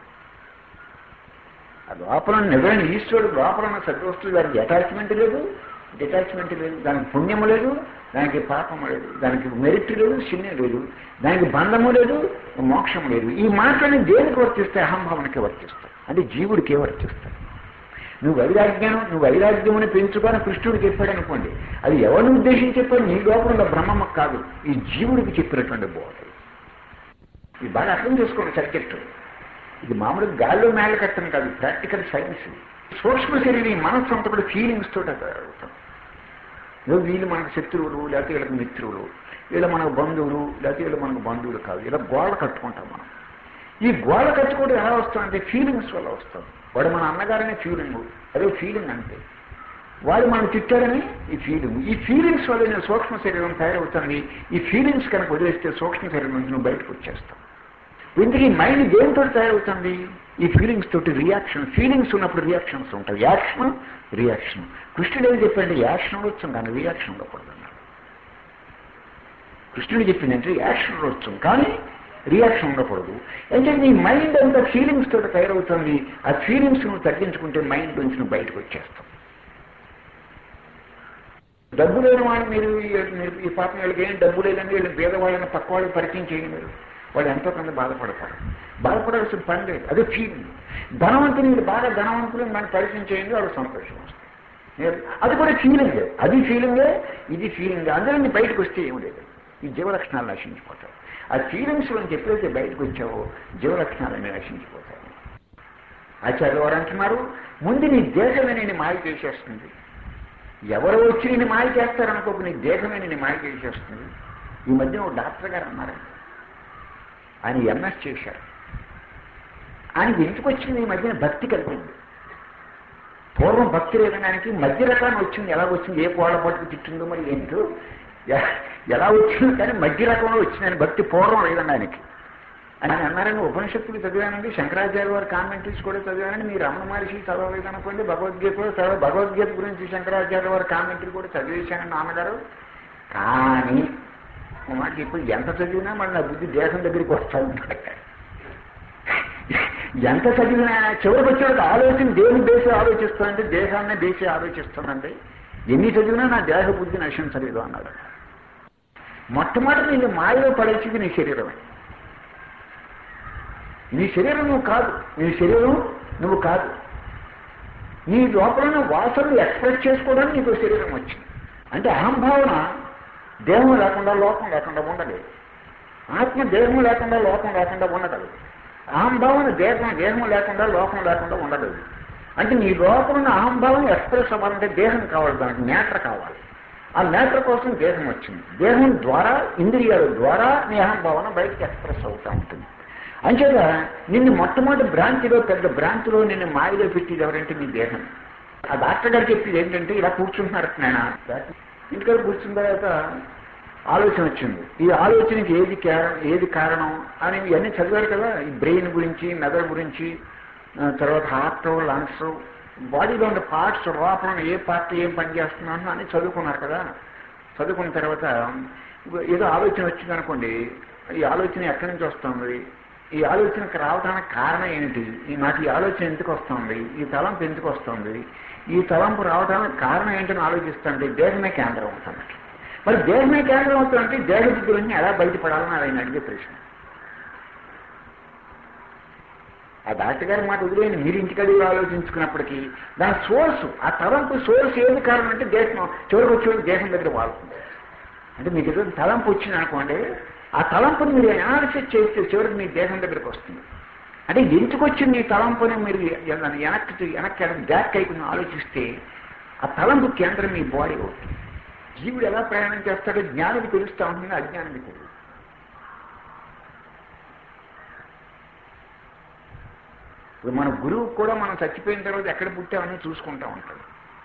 ఆ లోపల నిజమైన ఈశ్వరుడు లోపల ఉన్న సద్వస్తువు దానికి అటాచ్మెంట్ లేదు డిటాచ్మెంట్ లేదు దానికి పుణ్యము లేదు దానికి పాపము లేదు దానికి మెరిట్ లేదు శూన్యం లేదు దానికి బంధము లేదు మోక్షము లేదు ఈ మాటలని దేనికి వర్తిస్తాయి అహంభావనకి వర్తిస్తాయి అంటే జీవుడికే వర్తిస్తాయి నువ్వు వైరాగ్యం నువ్వు వైరాగ్యముని పెంచుకొని కృష్ణుడు చెప్పాడు అనుకోండి అది ఎవరిని ఉద్దేశించి చెప్పాడు నీ లోపల ఉన్న బ్రహ్మమ్మకు కాదు ఈ జీవుడికి చెప్పినటువంటి బోధ ఇది బాగా అర్థం చేసుకోండి సబ్జెక్టు ఇది మామూలుగా గాల్లో మేళ కట్టడం కాదు ప్రాక్టికల్ సైన్స్ సూక్ష్మ శరీరం మనస్సు అంతా కూడా ఫీలింగ్స్ తోటి అవుతాం ఏదో వీళ్ళు మనకు శత్రువులు లేకపోతే వీళ్ళకి మిత్రులు వీళ్ళు మనకు బంధువులు లేకపోతే వీళ్ళు మనకు బంధువులు కాదు ఇలా గోడ కట్టుకుంటాం మనం ఈ గోడ కట్టుకోవడం ఎలా వస్తుందంటే ఫీలింగ్స్ వల్ల వస్తుంది వాడు మన అన్నగారనే ఫీలింగ్ అదే ఫీలింగ్ అంటే వాడు మనం తిట్టాడని ఈ ఫీలింగ్ ఈ ఫీలింగ్స్ వల్ల నేను సూక్ష్మ శరీరం తయారవుతుంది ఈ ఫీలింగ్స్ కనుక వదిలేస్తే సూక్ష్మ శరీరం నుంచి నువ్వు బయటకు వచ్చేస్తావు ఇందుకు ఈ మైండ్ దేనితో తయారవుతుంది ఈ ఫీలింగ్స్ తోటి రియాక్షన్ ఫీలింగ్స్ ఉన్నప్పుడు రియాక్షన్స్ ఉంటాయి యాక్షన్ రియాక్షన్ కృష్ణుడు ఏం చెప్పండి యాక్షన్ వచ్చాం కానీ రియాక్షన్ ఉండకూడదు అన్నాడు కృష్ణుడు చెప్పిందంటే యాక్షన్ వచ్చు కానీ రియాక్షన్ ఉండకూడదు అంటే నీ మైండ్ అంతా ఫీలింగ్స్ తోటి తయారవుతుంది ఆ ఫీలింగ్స్ నువ్వు తగ్గించుకుంటే మైండ్ నుంచి నువ్వు బయటకు వచ్చేస్తావు డబ్బు లేని వాళ్ళు మీరు ఈ- మీరు ఈ పాపం వీళ్ళకి ఏం డబ్బు లేదని వీళ్ళు పేదవాళ్ళని పక్క వాళ్ళకి పరిచయం చేయండి మీరు వాళ్ళు ఎంతో కొంత బాధపడతారు బాధపడాల్సిన పని లేదు అదే ఫీలింగ్ ధనవంతుని వీళ్ళు బాగా ధనవంతులు మనకి పరిచయం చేయండి వాళ్ళు సంతోషం వస్తుంది నేను- అది కూడా ఫీలింగే అది ఫీలింగే ఇది ఫీలింగే అందులో నీ బయటకు వస్తే ఏం లేదు ఈ జీవలక్షణాలు నశించిపోతాయి ఆ ఫీలింగ్స్ నుంచి ఎప్పుడైతే బయటకు వచ్చావో జీవలక్షణాలన్నీ నశించిపోతాయి ఆచార్య వారు అంటున్నారు ముందు నీ దేశమే నేను మాయ చేసేస్తుంది ఎవరు వచ్చి నేను మాయ చేస్తారనుకోకు నీ దేహమే నేను మాయ చేసేస్తుంది ఈ మధ్య ఒక డాక్టర్ గారు అన్నారండి ఆయన ఎంఎస్ చేశారు ఆయనకి ఎందుకు వచ్చింది ఈ మధ్యన భక్తి కలిపింది పూర్వం భక్తి లేదడానికి మధ్య రకాన్ని వచ్చింది ఎలా వచ్చింది ఏ కోళ్ళ పట్టుకు తిట్టిందో మరి ఏంటో ఎ- ఎలా వచ్చింది కానీ మధ్య రకంలో వచ్చిందని భక్తి పూర్వం లేదండి ఆయనకి అని ఆయన అన్నారని ఉపనిషత్తులు చదివానండి శంకరాచార్య వారి కామెంటరీస్ కూడా చదివానండి మీరు రమణ మహర్షి చదవలేదనుకోండి భగవద్గీత కూడా చదవ భగవద్గీత గురించి శంకరాచార్య వారి కామెంటరీ కూడా చదివేశాను నాన్నగారు కానీ ఒక మాట ఇప్పుడు ఎంత చదివినా మళ్ళీ నా బుద్ధి దేశం దగ్గరికి వస్తా ఉంటాడు ఎంత చదివినా చివరికి వచ్చేవాడు ఆలోచన దేని దేశ ఆలోచిస్తానంటే దేశాన్నే దేశే ఆలోచిస్తానండి ఎన్ని చదివినా నా దేహ బుద్ధి నశించలేదు అన్నాడు మొట్టమొదటి నేను మాయలో పడేసింది నీ శరీరమే నీ శరీరం నువ్వు కాదు నీ శరీరం నువ్వు కాదు నీ లోపల ఉన్న వాసనలు ఎక్స్ప్రెస్ చేసుకోవడానికి నీకు శరీరం వచ్చింది అంటే అహంభావన దేహం లేకుండా లోకం లేకుండా ఉండలేదు ఆత్మ దేహం లేకుండా లోకం లేకుండా ఉండగలదు అహంభావన దేహం దేహం లేకుండా లోకం లేకుండా ఉండలేదు అంటే నీ లోపల ఉన్న అహంభావం ఎక్స్ప్రెస్ అవ్వాలంటే దేహం కావాలి దానికి నేటర్ కావాలి ఆ నేటర్ కోసం దేహం వచ్చింది దేహం ద్వారా ఇంద్రియాల ద్వారా నీ అహంభావన బయటకు ఎక్స్ప్రెస్ అవుతూ ఉంటుంది అంచేత నిన్ను మొట్టమొదటి భ్రాంతిలో పెద్ద భ్రాంతిలో నిన్ను మాయలో పెట్టేది ఎవరంటే నీ దేహం ఆ డాక్టర్ గారు చెప్పేది ఏంటంటే ఇలా కూర్చుంటున్నారు నేను ఇంటికాడ కూర్చున్న తర్వాత ఆలోచన వచ్చింది ఈ ఆలోచనకి ఏది కారణం ఏది కారణం అని ఇవన్నీ చదివారు కదా ఈ బ్రెయిన్ గురించి మెదడు గురించి ఆ, తర్వాత హార్ట్ లంగ్స్ బాడీలో ఉండే పార్ట్స్ లోపల ఏ పార్ట్ ఏం పని చేస్తున్నాను అని చదువుకున్నారు కదా చదువుకున్న తర్వాత ఇప్పుడు ఏదో ఆలోచన వచ్చింది అనుకోండి ఈ ఆలోచన ఎక్కడి నుంచి వస్తుంది ఈ ఆలోచనకు రావడానికి కారణం ఏంటి ఈ నాకు ఈ ఆలోచన ఎందుకు వస్తుంది ఈ తలంపు ఎందుకు వస్తుంది ఈ తలంపు రావడానికి కారణం ఏంటని ఆలోచిస్తుంటే దేహమే కేంద్రం అవుతుంది మరి దేహమే కేంద్రం అవుతుందంటే దేహ బుద్ధి నుంచి ఎలా బయటపడాలని ఆయన అడిగే ప్రశ్న ఆ డాక్టర్ గారి మాట వదిలేని మీరు ఇంటికడి ఆలోచించుకున్నప్పటికీ దాని సోర్స్ ఆ తలంపు సోర్స్ ఏది కారణం అంటే దేశం చివరికి వచ్చి దేశం దగ్గర వాడుతుంది అంటే మీకు ఏదో తలంపు వచ్చింది అనుకోండి ఆ తలంపుని మీరు అనాలిసిస్ చేస్తే చివరికి మీ దేశం దగ్గరికి వస్తుంది అంటే ఎందుకు వచ్చింది ఈ తలంపుని మీరు వెనక్కి వెనక్కి బ్యాక్ అయిపోయి ఆలోచిస్తే ఆ తలంపు కేంద్రం మీ బాడీ అవుతుంది జీవుడు ఎలా ప్రయాణం చేస్తాడో జ్ఞానికి తెలుస్తూ ఉంటుంది అజ్ఞానికి తెలియదు ఇప్పుడు మన గురువు కూడా మనం చచ్చిపోయిన తర్వాత ఎక్కడ పుట్టామని చూసుకుంటా ఉంటాడు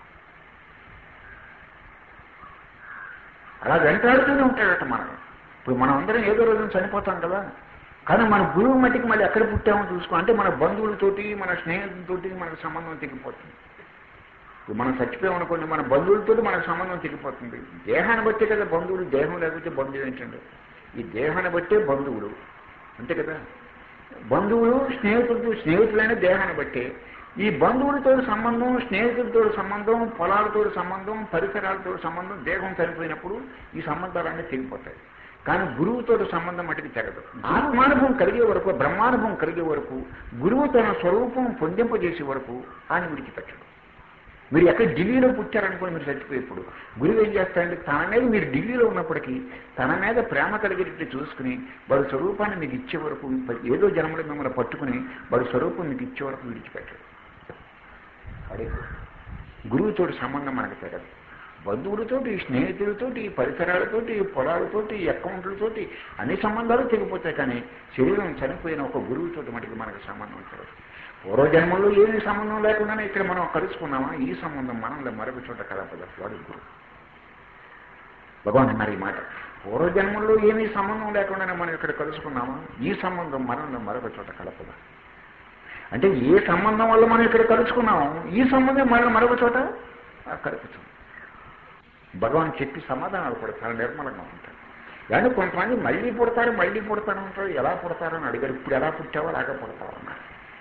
అలా వెంటాడుతూనే ఉంటాడట మనం ఇప్పుడు మనం అందరం ఏదో రోజున చనిపోతాం కదా కానీ మన గురువు మట్టికి మళ్ళీ ఎక్కడ పుట్టామో చూసుకో అంటే మన బంధువులతోటి మన స్నేహితులతోటి మనకు సంబంధం తెగిపోతుంది ఇప్పుడు మనం చచ్చిపోయామనుకోండి మన బంధువులతో మనకు సంబంధం తెగిపోతుంది దేహాన్ని బట్టే కదా బంధువులు దేహం లేకపోతే బంధువు ఏంటండి ఈ దేహాన్ని బట్టే బంధువులు అంతే కదా బంధువులు స్నేహితులతో స్నేహితులైన దేహాన్ని బట్టే ఈ బంధువులతో సంబంధం స్నేహితులతో సంబంధం పొలాలతో సంబంధం పరిసరాలతో సంబంధం దేహం చనిపోయినప్పుడు ఈ సంబంధాలన్నీ తెగిపోతాయి కానీ గురువుతో సంబంధం మటుకు తెగదు ఆత్మానుభవం కలిగే వరకు బ్రహ్మానుభవం కలిగే వరకు గురువు తన స్వరూపం పొందింపజేసే వరకు ఆయన విడిచిపెట్టడు మీరు ఎక్కడ ఢిల్లీలో పుట్టారనుకోండి మీరు చచ్చిపోయేప్పుడు గురువు ఏం చేస్తారంటే తన మీద మీరు ఢిల్లీలో ఉన్నప్పటికీ తన మీద ప్రేమ కలిగేటట్టు చూసుకుని వాడి స్వరూపాన్ని మీకు ఇచ్చే వరకు ఏదో జన్మలో మిమ్మల్ని పట్టుకుని వాడి స్వరూపం మీకు ఇచ్చే వరకు విడిచిపెట్టడు అదే గురువుతోటి సంబంధం మనకు తెగదు బంధువులతోటి స్నేహితులతోటి పరిసరాలతోటి పొలాలతోటి అకౌంట్లతోటి అన్ని సంబంధాలు తెగిపోతాయి కానీ శరీరం చనిపోయిన ఒక గురువుతోటి మటుకు మనకు సంబంధం ఉంటుంది పూర్వజన్మలో ఏమి సంబంధం లేకుండానే ఇక్కడ మనం కలుసుకున్నామా ఈ సంబంధం మనలో మరొక చోట కలపదు వాడు గురువు భగవాన్ అన్నారు ఈ మాట పూర్వజన్మల్లో ఏమీ సంబంధం లేకుండానే మనం ఇక్కడ కలుసుకున్నామా ఈ సంబంధం మనల్ని మరొక చోట కలపదా అంటే ఏ సంబంధం వల్ల మనం ఇక్కడ కలుసుకున్నాము ఈ సంబంధం మనల్ని మరొక చోట కలుపుతుంది భగవాన్ చెప్పి సమాధానాలు కూడా చాలా నిర్మలంగా ఉంటాయి కానీ కొంతమంది మళ్ళీ పుడతారు మళ్ళీ పుడతారు అంటారు ఎలా పుడతారని అడిగారు ఇప్పుడు ఎలా పుట్టావో అలాగే పుడతావు అన్నారు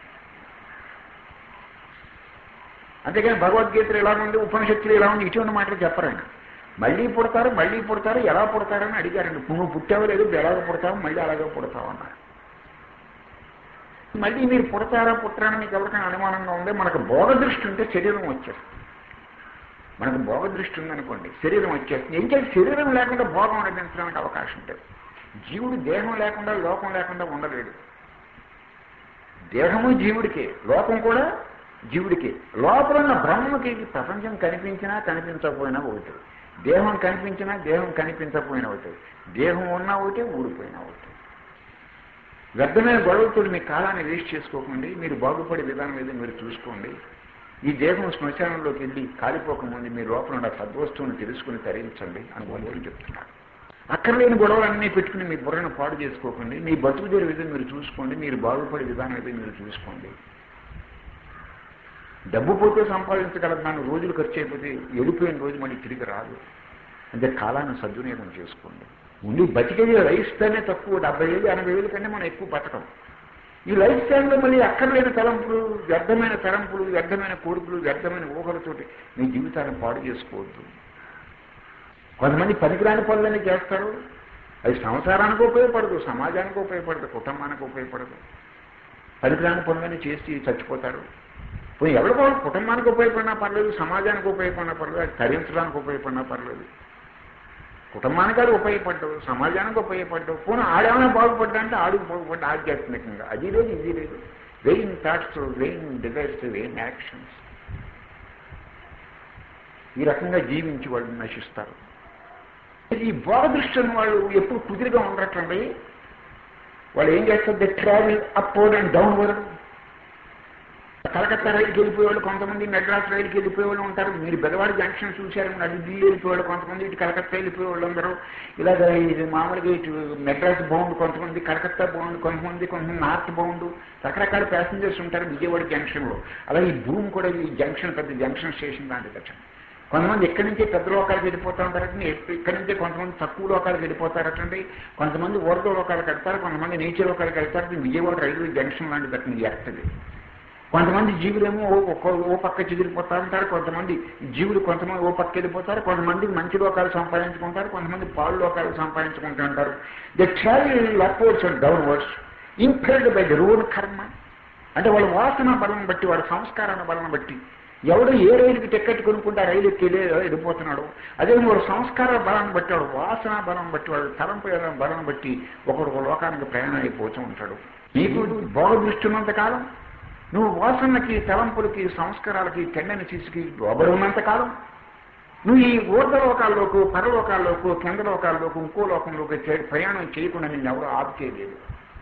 అంతేగాని భగవద్గీతలు ఎలా ఉంది ఉపనిషత్తులు ఎలా ఉంది ఇటువంటి మాటలు చెప్పరండి మళ్ళీ పుడతారు మళ్ళీ పుడతారు ఎలా పుడతారని అడిగారండి నువ్వు పుట్టావో లేదు ఇప్పుడు ఎలాగ పుడతావు మళ్ళీ అలాగే పుడతావు అన్నారు మళ్ళీ మీరు పుడతారా పుట్టారని మీకు ఎవరికైనా అనుమానంగా ఉంది మనకు భోగ దృష్టి ఉంటే శరీరం వచ్చేస్తుంది మనకు భోగ దృష్టి ఉందనుకోండి శరీరం వచ్చేస్తుంది ఏం చేసి శరీరం లేకుండా భోగం అనుభవించడానికి అవకాశం ఉంటుంది జీవుడు దేహం లేకుండా లోకం లేకుండా ఉండలేడు దేహము జీవుడికే లోకం కూడా జీవుడికి లోపల ఉన్న బ్రహ్మకి ప్రపంచం కనిపించినా కనిపించకపోయినా ఒకటి దేహం కనిపించినా దేహం కనిపించకపోయినా ఒకటి దేహం ఉన్నా ఒకటే ఊడిపోయినా ఒకటి వ్యర్థమైన గొడవలతో మీ కాలాన్ని వేస్ట్ చేసుకోకండి మీరు బాగుపడే విధానం ఏదో మీరు చూసుకోండి ఈ దేహం శ్మశానంలోకి వెళ్ళి కాలిపోకముందు మీ లోపల ఉన్న సద్వస్తువుని తెలుసుకుని తరించండి అని వాళ్ళు చెప్తున్నారు అక్కర్లేని గొడవలన్నీ పెట్టుకుని మీ బుర్రను పాడు చేసుకోకండి మీ బతుకు తెరు విధం మీరు చూసుకోండి మీరు బాగుపడే విధానం ఏదో మీరు చూసుకోండి డబ్బు పోతే సంపాదించగలదు నాన్న రోజులు ఖర్చు అయిపోతే వెళ్ళిపోయిన రోజు మళ్ళీ తిరిగి రాదు అంటే కాలాన్ని సద్వినియోగం చేసుకోండి ఉండి బతికేది లైఫ్ స్టైల్నే తక్కువ డెబ్బై వేలు ఎనభై వేలు కంటే మనం ఎక్కువ బతకం ఈ లైఫ్ స్టైల్లో మళ్ళీ అక్కర్లేని తలంపులు వ్యర్థమైన తలంపులు వ్యర్థమైన కోరికలు వ్యర్థమైన ఊహలతోటి మీ జీవితాన్ని పాడు చేసుకోవద్దు కొంతమంది పనికిరాని పనులన్నీ చేస్తారు అది సంసారానికి ఉపయోగపడదు సమాజానికి ఉపయోగపడదు కుటుంబానికి ఉపయోగపడదు పనికిరాని పనులన్నీ చేసి చచ్చిపోతారు పోయి ఎవరికో కుటుంబానికి ఉపయోగపడినా పర్లేదు సమాజానికి ఉపయోగపడినా పర్లేదు అది తరించడానికి ఉపయోగపడినా పర్లేదు కుటుంబానికి అది ఉపయోగపడ్డావు సమాజానికి ఉపయోగపడ్డావు పోనీ ఆడేమైనా బాగుపడ్డా అంటే ఆడికి బాగుపడ్డా ఆధ్యాత్మికంగా అది లేదు ఇది లేదు vain thoughts vain desires vain actions ఈ రకంగా జీవించి వాళ్ళు నశిస్తారు ఈ బోధదృష్టి వాళ్ళు ఎప్పుడు కుదిరిగా ఉండటండి వాళ్ళు ఏం చేస్తారు they travel upward and downward Calcutta రైలుకి వెళ్ళిపోయేవాళ్ళు కొంతమంది మెడ్రాస్ రైలుకి వెళ్ళిపోయేవాళ్ళు ఉంటారు మీరు బెదవాడి జంక్షన్ చూశారు అది ఢిల్లీ వెళ్ళిపోయేవాళ్ళు కొంతమంది ఇటు కలకత్తా వెళ్ళిపోయేవాళ్ళు అందరూ ఇలాగ ఇది మామూలుగా ఇటు మెడ్రాస్ బౌండ్ కొంతమంది కలకత్తా బౌండ్ కొంతమంది కొంతమంది నార్త్ బౌండ్ రకరకాల ప్యాసింజర్స్ ఉంటారు విజయవాడ జంక్షన్లో అలాగే ఈ భూమి కూడా ఈ జంక్షన్ పెద్ద జంక్షన్ స్టేషన్ లాంటిది అట్లా కొంతమంది ఎక్కడి నుంచే పెద్ద లోకాలకు వెళ్ళిపోతూ ఉంటారటండి ఇక్కడి నుంచే కొంతమంది తక్కువ లోకాలకు వెళ్ళిపోతారటండి కొంతమంది ఊర్ధ లోకాలకు వెళ్తారు కొంతమంది నీచ లోకాలకు వెళ్తారు విజయవాడ రైల్వే జంక్షన్ లాంటిది అట్లా ఎక్కది కొంతమంది జీవులేమో ఒక్కో ఓ పక్క చెదిరిపోతా ఉంటారు కొంతమంది జీవులు కొంతమంది ఓ పక్క వెళ్ళిపోతారు కొంతమంది మంచి లోకాలు సంపాదించుకుంటారు కొంతమంది పాలు లోకాలు సంపాదించుకుంటూ ఉంటారు the travel upwards and downwards impelled by the rule karma అంటే వాళ్ళ వాసన బలం బట్టి వాళ్ళ సంస్కారాన్ని బలం బట్టి ఎవడు ఏ రైలుకి టికెట్ కొనుక్కుంటే ఆ రైలు ఎక్కి వెళ్ళిపోతున్నాడు అదే వాడు సంస్కార బలాన్ని బట్టి వాడు వాసన బలం బట్టి వాడు తలంపు బలం బట్టి ఒకడు లోకానికి ప్రయాణం అయిపోతూ ఉంటాడు నీకు భోగ దృష్టి ఉన్నంత కాలం నువ్వు వాసనకి తలంపులకి సంస్కారాలకి టెండని తీసుకి లోబడి ఉన్నంత కాలం నువ్వు ఈ ఊర్ధలోకాల్లోకి పరలోకాల్లోకి కేంద్రలోకాల్లోకి ఇంకో లోకంలోకి ప్రయాణం చేయకుండా నేను ఎవరు ఆపు చేయలేదు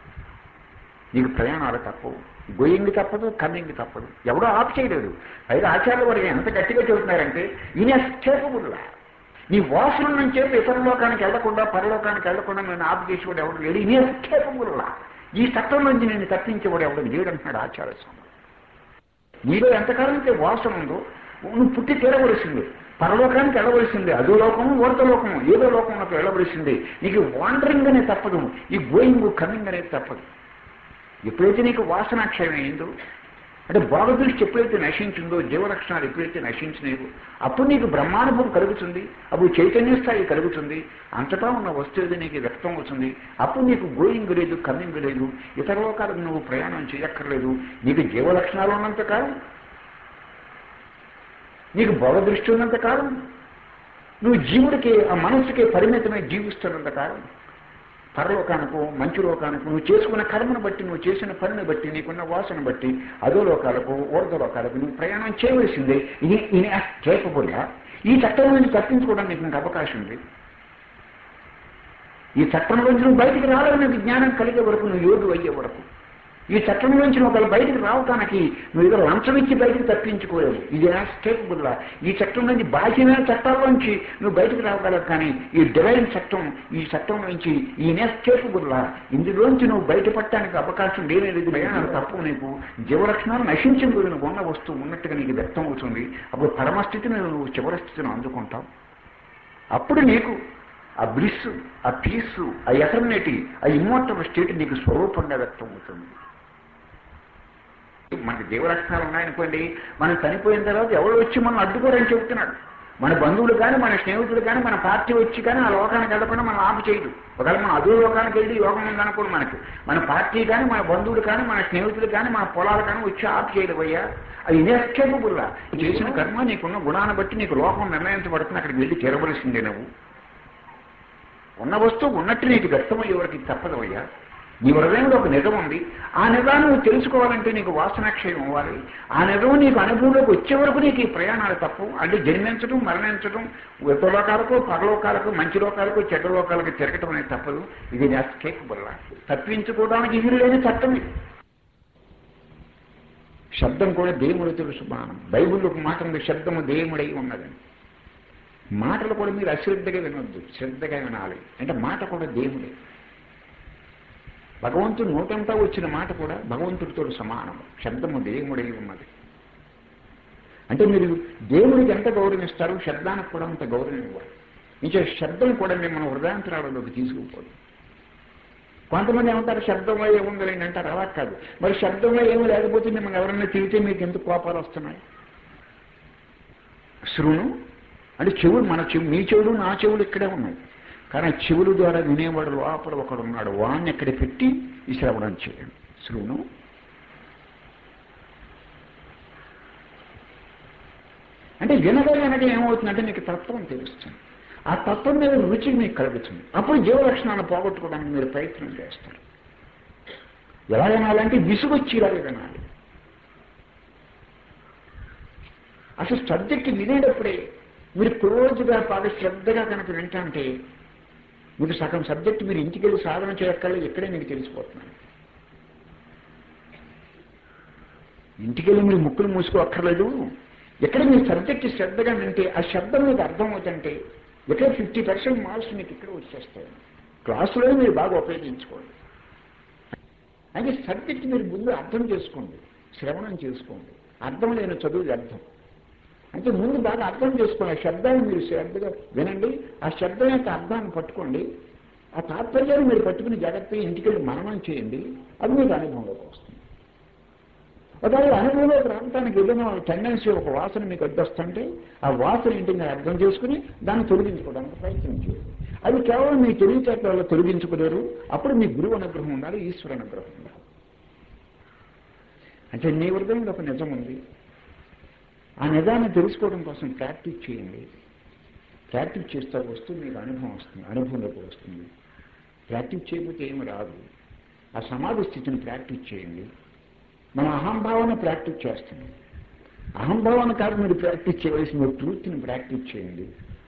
నీకు ప్రయాణాలు తప్పవు గోయింగ్ తప్పదు కమింగ్ తప్పదు ఎవడో ఆపు చేయలేడు అయితే ఆచార్య వారు ఎంత గట్టిగా చెబుతున్నారంటే ఇన్ఎస్కేపబుల్ నీ వాసన నుంచి ఇతర లోకానికి వెళ్లకుండా పరలోకానికి వెళ్లకుండా నేను ఆపు చేసేవాడు ఎవడు లేడు ఇన్ఎస్కేపబుల్ ఈ చట్టం నుంచి నేను తప్పించేవాడు ఎవడు లేడంటున్నాడు ఆచార్య స్వామి నీలో ఎంతకాలం అయితే వాసన ఉందో నువ్వు పుట్టి తీరవలసిందే పరలోకానికి వెళ్ళవలసిందే అదో లోకము ఓర్త లోకము ఏదో లోకంలోకి వెళ్ళవలసిందే నీకు వాండరింగ్ అనేది తప్పదు ఈ గోయింగ్ కమింగ్ అనేది తప్పదు ఎప్పుడైతే నీకు వాసనాక్షయం అయిందో అంటే భోగదృష్టి ఎప్పుడైతే నశించిందో జీవలక్షణాలు ఎప్పుడైతే నశించినాయో అప్పుడు నీకు బ్రహ్మానుభవం కలుగుతుంది అప్పుడు చైతన్య స్థాయి కలుగుతుంది అంతటా ఉన్న వస్తువు నీకు వ్యక్తం అవుతుంది అప్పుడు నీకు గోయింగ్ లేదు కమింగ్ లేదు ఇతర లోకాలకు నువ్వు ప్రయాణం చేయక్కర్లేదు నీకు జీవలక్షణాలు ఉన్నంత కాలం నీకు భోగదృష్టి ఉన్నంత కాలం నువ్వు జీవుడికి ఆ మనస్సుకి పరిమితమై జీవిస్తున్నంత కాలం పరలోకానికి మంచి లోకానికి నువ్వు చేసుకున్న కర్మను బట్టి నువ్వు చేసిన పనిని బట్టి నీకున్న వాసన బట్టి అదో లోకాలకు ఊర్ధ లోకాలకు నువ్వు ప్రయాణం చేయవలసిందే ఇది ఇది కేపబుల్ ఈ చట్టం నుంచి తప్పించుకోవడానికి నీకు ఇంకా అవకాశం ఉంది ఈ చట్టం నుంచి నువ్వు బయటికి రావాలనే జ్ఞానం కలిగే వరకు నువ్వు యోగు అయ్యే వరకు ఈ చట్టం నుంచి నువ్వు ఒకవేళ బయటికి రావటానికి నువ్వు ఏదో లంచం ఇచ్చి బయటికి తప్పించుకోలేవు ఇది ఎస్కేపబుల్ ఈ చట్టం నుంచి బాహ్యమైన చట్టాల నుంచి నువ్వు బయటికి రావగలవు కానీ ఈ డివైన్ చట్టం ఈ చట్టం నుంచి ఈ ఇన్ఎస్కేపబుల్ ఇందులోంచి నువ్వు బయటపడటానికి అవకాశం లేనేది ప్రయాణాలు తప్పు నీకు జీవలక్షణాలు నశించింది నువ్వు ఉన్న వస్తువు ఉన్నట్టుగా నీకు వ్యక్తం అవుతుంది అప్పుడు పరమస్థితిని నువ్వు చివరి స్థితిని అందుకుంటావు అప్పుడు నీకు ఆ బ్లిస్ ఆ పీస్ ఆ ఎటర్నిటీ ఆ ఇమ్మోటల్ స్టేట్ నీకు స్వరూపంగా వ్యక్తం అవుతుంది మనకి జీవలక్షణాలు ఉన్నాయనుకోండి మనం చనిపోయిన తర్వాత ఎవరు వచ్చి మనం అడ్డుకోరని చెబుతున్నాడు మన బంధువులు కానీ మన స్నేహితులు కానీ మన పార్టీ వచ్చి కానీ ఆ లోకానికి వెళ్ళకుండా మనం ఆపు చేయదు ఒకవేళ మనం అదో లోకానికి వెళ్ళి యోగం ఉందనుకోండి మనకి మన పార్టీ కానీ మన బంధువులు కానీ మన స్నేహితులు కానీ మన పొలాలు కానీ వచ్చి ఆపు చేయదు అయ్యా అది ఇన్ఎస్కేపబుల్లా చేసిన కర్మ నీకున్న గుణాన్ని బట్టి నీకు లోకం నిర్ణయించబడుతుంది అక్కడికి వెళ్ళి చేరవలసిందే నువ్వు ఉన్న వస్తువు ఉన్నట్టు నీకు వ్యక్తమయ్యే వరకు ఇది తప్పదవయ్యా నీ హృదయంలో ఒక నిజం ఉంది ఆ నిజాన్ని నువ్వు తెలుసుకోవాలంటే నీకు వాసనాక్షయం అవ్వాలి ఆ నిజం నీకు అనుభవంలోకి వచ్చే వరకు నీకు ఈ ప్రయాణాలు తప్పు అంటే జన్మించడం మరణించడం లోకాలకు పగలోకాలకు మంచి లోకాలకు చెడ్డ లోకాలకు తిరగటం అనేది తప్పదు ఇది కేపబుల్ తప్పించుకోవడానికి ఇది లేని చట్టం ఇది శబ్దం కూడా దేవుడు తెలుసు బాణం బైబిల్లోకి మాత్రం శబ్దము దేవుడై ఉన్నదని మాటలు కూడా మీరు అశ్రద్ధగా వినొద్దు శ్రద్ధగా వినాలి అంటే మాట కూడా దేవుడే భగవంతుడు నోటంతా వచ్చిన మాట కూడా భగవంతుడితో సమానం శబ్దము దేవుడై ఉన్నది అంటే మీరు దేవుడికి ఎంత గౌరవిస్తారో శబ్దానికి కూడా అంత గౌరవం ఇవ్వాలి ఇంకా శబ్దం కూడా మిమ్మల్ని హృదయాంతరాలలోకి తీసుకుపోదు కొంతమంది ఏమంటారు శబ్దంలో ఏముందని అంటారు అలా కాదు మరి శబ్దంలో ఏమి లేకపోతే మిమ్మల్ని ఎవరైనా తిరిగితే మీకు ఎందుకు కోపాలు వస్తున్నాయి శృణు అంటే చెవులు మన చెవు మీ చెవులు నా చెవులు ఇక్కడే ఉన్నాయి కానీ చెవుల ద్వారా వినేవాడు లోపల ఒకడు ఉన్నాడు వాణ్ణి ఎక్కడ పెట్టి ఈ శ్రవణం చేయండి శృణు అంటే వినగా వినగా ఏమవుతుందంటే మీకు తత్వం తెలుస్తుంది ఆ తత్వం మీద రుచి మీకు కలుగుతుంది అప్పుడు జీవలక్షణాలను పోగొట్టుకోవడానికి మీరు ప్రయత్నం చేస్తారు ఎలా వినాలంటే విసుగొచ్చి ఇలాగే వినాలి అసలు సబ్జెక్ట్ వినేటప్పుడే మీరు క్లోజ్గా బాగా శ్రద్ధగా కనుక వింటంటే మీకు సగం సబ్జెక్ట్ మీరు ఇంటికి వెళ్ళి సాధన చేయక్కర్లేదు ఇక్కడే మీకు తెలిసిపోతున్నాను ఇంటికి వెళ్ళి మీరు ముక్కులు మూసుకోక్కర్లేదు ఎక్కడ మీరు సబ్జెక్ట్ శ్రద్ధగా వింటే ఆ శబ్దం మీకు అర్థమవుతుంటే ఇక్కడ ఫిఫ్టీ పర్సెంట్ మార్క్స్ మీకు ఇక్కడ వచ్చేస్తాయి క్లాసులో మీరు బాగా ఉపయోగించుకోండి అయితే సబ్జెక్ట్ మీరు ముందు అర్థం చేసుకోండి శ్రవణం చేసుకోండి అర్థం లేని చదువు అర్థం అంటే ముందు బాగా అర్థం చేసుకోండి ఆ శబ్దాన్ని మీరు శ్రద్ధగా వినండి ఆ శబ్దం యొక్క అర్థాన్ని పట్టుకోండి ఆ తాత్పర్యాన్ని మీరు పట్టుకుని జాగ్రత్తగా ఇంటికి వెళ్ళి మననం చేయండి అది మీకు అనుభవంలోకి వస్తుంది ఒకవేళ అనుభవంలోకి రావడానికి ఏదైనా టెండెన్సీ ఒక వాసన మీకు అడ్డొస్తుంటే ఆ వాసన ఏంటి మీరు అర్థం చేసుకుని దాన్ని తొలగించుకోవడానికి ప్రయత్నం చేయండి అది కేవలం మీ తెలివితేటల వల్ల తొలగించుకోలేరు అప్పుడు మీ గురువు అనుగ్రహం ఉండాలి ఈశ్వర అనుగ్రహం ఉండాలి అంటే నీ హృదయంలో ఒక నిజం ఉంది ఆ నిజాన్ని తెలుసుకోవడం కోసం ప్రాక్టీస్ చేయండి ప్రాక్టీస్ చేస్తే వస్తువు మీకు అనుభవం వస్తుంది అనుభవంలోకి వస్తుంది ప్రాక్టీస్ చేయకపోతే ఏమి రాదు ఆ సమాధి స్థితిని ప్రాక్టీస్ చేయండి మనం అహంభావాన్ని ప్రాక్టీస్ చేస్తున్నాం అహంభావాన్ని కాదు మీరు ప్రాక్టీస్ చేయవలసిన ట్రూత్ని ప్రాక్టీస్ చేయండి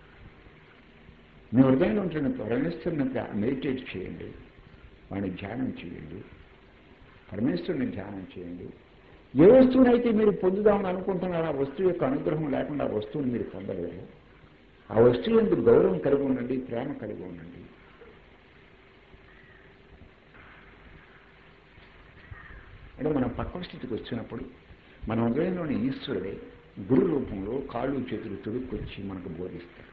మీ హృదయంలో ఉంటున్న పరమేశ్వరుని మెడిటేట్ చేయండి వాడిని ధ్యానం చేయండి పరమేశ్వరుని ధ్యానం చేయండి ఏ వస్తువునైతే మీరు పొందుదామని అనుకుంటున్నారో ఆ వస్తువు యొక్క అనుగ్రహం లేకుండా ఆ వస్తువుని మీరు పొందలేరు ఆ వస్తువు ఎందుకు గౌరవం కలిగి ఉండండి ప్రేమ కలిగి ఉండండి అంటే మనం పక్వ స్థితికి వచ్చినప్పుడు మన హృదయంలోని ఈశ్వరుడే గురు రూపంలో కాళ్ళు చేతులు తొడుక్కొచ్చి మనకు బోధిస్తాడు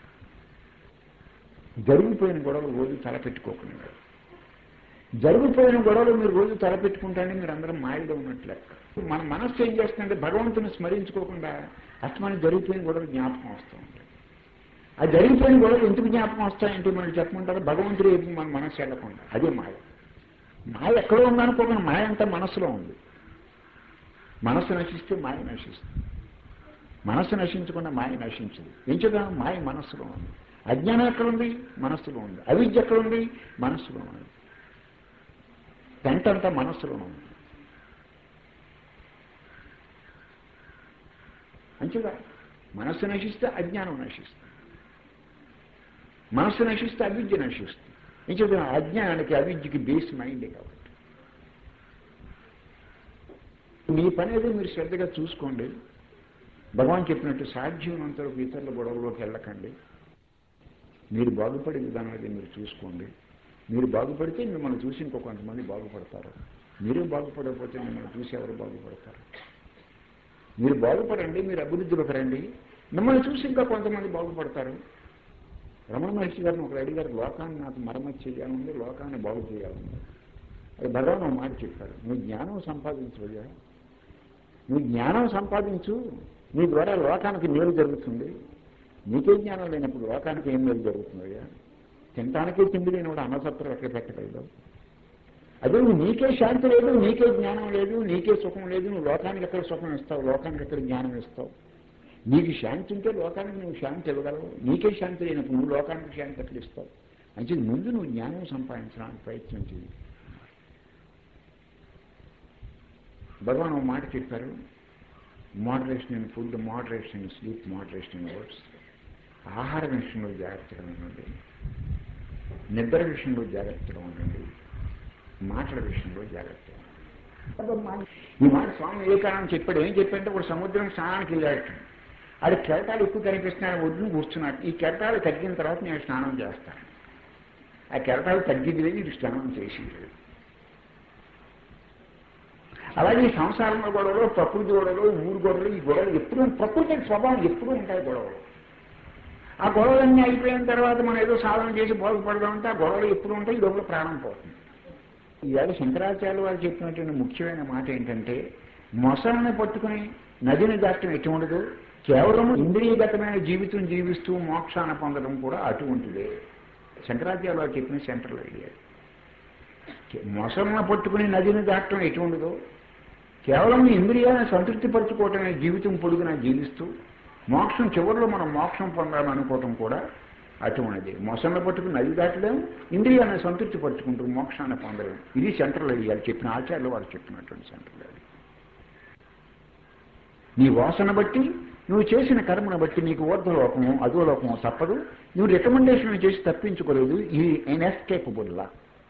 జరిగిపోయిన గొడవలు రోజు తలపెట్టుకోకుండా జరిగిపోయిన గొడవలు మీరు రోజు తలపెట్టుకుంటానే మీరు అందరం మాయగా ఉన్నట్లు లెక్క మన మనస్సు ఏం చేస్తుందంటే భగవంతుని స్మరించుకోకుండా అస్తమానం జరిగిపోయిన గొడవలు జ్ఞాపకం వస్తూ ఉంటాయి ఆ జరిగిపోయిన గొడవలు ఎందుకు జ్ఞాపకం వస్తాయంటే మనం చెప్పమంటారు భగవంతుడు ఏది మన మనస్సు వెళ్ళకుండా అదే మాయ మాయ ఎక్కడో ఉందనుకోకుండా మాయ అంతా మనస్సులో ఉంది మనస్సు నశిస్తే మాయ నశిస్తుంది మనస్సు నశించకుండా మాయ నశించదు ఎంచుగా మాయ మనస్సులో ఉంది అజ్ఞానం ఎక్కడుంది మనస్సులో ఉంది అవిద్య ఎక్కడుంది మనస్సులో ఉంది పెంటంతా మనస్సులో ఉంది అంతేగా మనస్సు నశిస్తే అజ్ఞానం నశిస్తుంది మనస్సు నశిస్తే అవిద్య నశిస్తుంది ఏం చెప్తున్నా అజ్ఞానానికి అవిద్యకి బేస్ మైండే కాబట్టి మీ పని ఏదో మీరు శ్రద్ధగా చూసుకోండి భగవాన్ చెప్పినట్టు సాధ్యమైనంత వరకు ఇతరుల గొడవలోకి వెళ్ళకండి మీరు బాగుపడే విధానం అయితే మీరు చూసుకోండి మీరు బాగుపడితే మిమ్మల్ని చూసి ఇంకో కొంతమంది బాగుపడతారు మీరు బాగుపడకపోతే మిమ్మల్ని చూసి ఎవరు బాగుపడతారు మీరు బాగుపడండి మీరు అభివృద్ధిలోకి రండి మిమ్మల్ని చూసి ఇంకా కొంతమంది బాగుపడతారు రమణ మహర్షి గారిని ఒకరు అడిగారు లోకాన్ని నాకు మరమ్మతి చేయాలని లోకాన్ని బాగు చేయాలని అది భగవాన్ ఒక మాట చెప్పాడు నువ్వు జ్ఞానం సంపాదించవయ్యా నువ్వు జ్ఞానం సంపాదించు నీ ద్వారా లోకానికి మేలు జరుగుతుంది నీకే జ్ఞానం లేనప్పుడు లోకానికి ఏం మేలు జరుగుతుందయ్యా తినటానికే తిండి లేనివాడు అన్నసత్రం ఎక్కడ పెట్టగలదు అదే నువ్వు నీకే శాంతి లేదు నీకే జ్ఞానం లేదు నీకే సుఖం లేదు నువ్వు లోకానికి ఎక్కడ సుఖం ఇస్తావు లోకానికి ఎక్కడ జ్ఞానం ఇస్తావు నీకు శాంతి ఉంటే లోకానికి నువ్వు శాంతి ఇవ్వగలవు నీకే శాంతి లేనప్పుడు నువ్వు లోకానికి శాంతి ఎక్కడ ఇస్తావు అంటే ముందు నువ్వు జ్ఞానం సంపాదించడానికి ప్రయత్నం చేయి భగవాన్ ఒక మాట చెప్పారు moderation in food moderation in sleep moderation in words ఆహార విషయంలో జాగ్రత్తగా ఉండండి నిద్ర విషయంలో జాగ్రత్తగా ఉండండి మాటల విషయంలో జాగ్రత్తగా ఉండండి. ఈ మాట స్వామి వివేకానంద చెప్పాడు ఏం చెప్పాడంటే ఒక సముద్రం స్నానానికి వెళ్ళాడు అది కెరటాలు ఎక్కువ కనిపిస్తున్నాడు ఒడ్డును కూర్చున్నాడు ఈ కెరటాలు తగ్గిన తర్వాత నేను స్నానం చేస్తాను ఆ కెరటాలు తగ్గింది లేదు ఇది స్నానం చేసింది లేదు అలాగే ఈ సంసారంలో గొడవలు ప్రకృతి గొడవలు ఊరు గొడవలు ఈ గొడవలు ఎప్పుడూ ప్రకృతి స్వభావం ఎప్పుడూ ఉంటాయి గొడవలు ఆ గొడవలన్నీ అయిపోయిన తర్వాత మనం ఏదో సాధన చేసి బాగుపడదామంటే ఆ గొడవలు ఎప్పుడు ఉంటాయి ఈ లోపల ప్రాణం పోతుంది ఇవాళ శంకరాచార్య వారు చెప్పినటువంటి ముఖ్యమైన మాట ఏంటంటే మొసలను పట్టుకుని నదిని దాటం ఎటువంటిదో కేవలం ఇంద్రియగతమైన జీవితం జీవిస్తూ మోక్షాన్ని పొందడం కూడా అటువంటిదే శంకరాచార్య వారు చెప్పిన సెంట్రల్ ఐడియా మొసలను పట్టుకుని నదిని దాటం ఎటువంటిదో కేవలం ఇంద్రియాన్ని సంతృప్తిపరచుకోవటమే జీవితం పొడుగునా జీవిస్తూ మోక్షం చివరిలో మనం మోక్షం పొందాలనుకోవటం కూడా అటువంటిది మొసంలో పట్టుకుని నది దాటలేము ఇంద్రియాన్ని సంతృప్తి పట్టుకుంటూ మోక్షాన్ని పొందలేము ఇది సెంట్రల్ ఐడియాలు చెప్పిన ఆచార్యులు వారు చెప్పినటువంటి సెంట్రల్ ఐడియా నీ వాసన బట్టి నువ్వు చేసిన కర్మను బట్టి నీకు ఊర్ధ్వలోకము అధోలోకము తప్పదు నువ్వు రికమెండేషన్ చేసి తప్పించుకోలేదు ఈ ఎన్ఎస్కేపబుల్ లా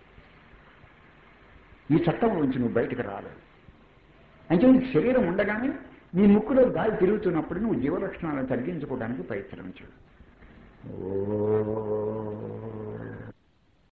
ఈ చట్టం నుంచి నువ్వు బయటకు రాలేదు అంటే నీకు శరీరం ఉండగానే నీ ముక్కులో గాలి తిరుగుతున్నప్పుడు నువ్వు జీవలక్షణాలను తగ్గించుకోవడానికి ప్రయత్నించు ఓ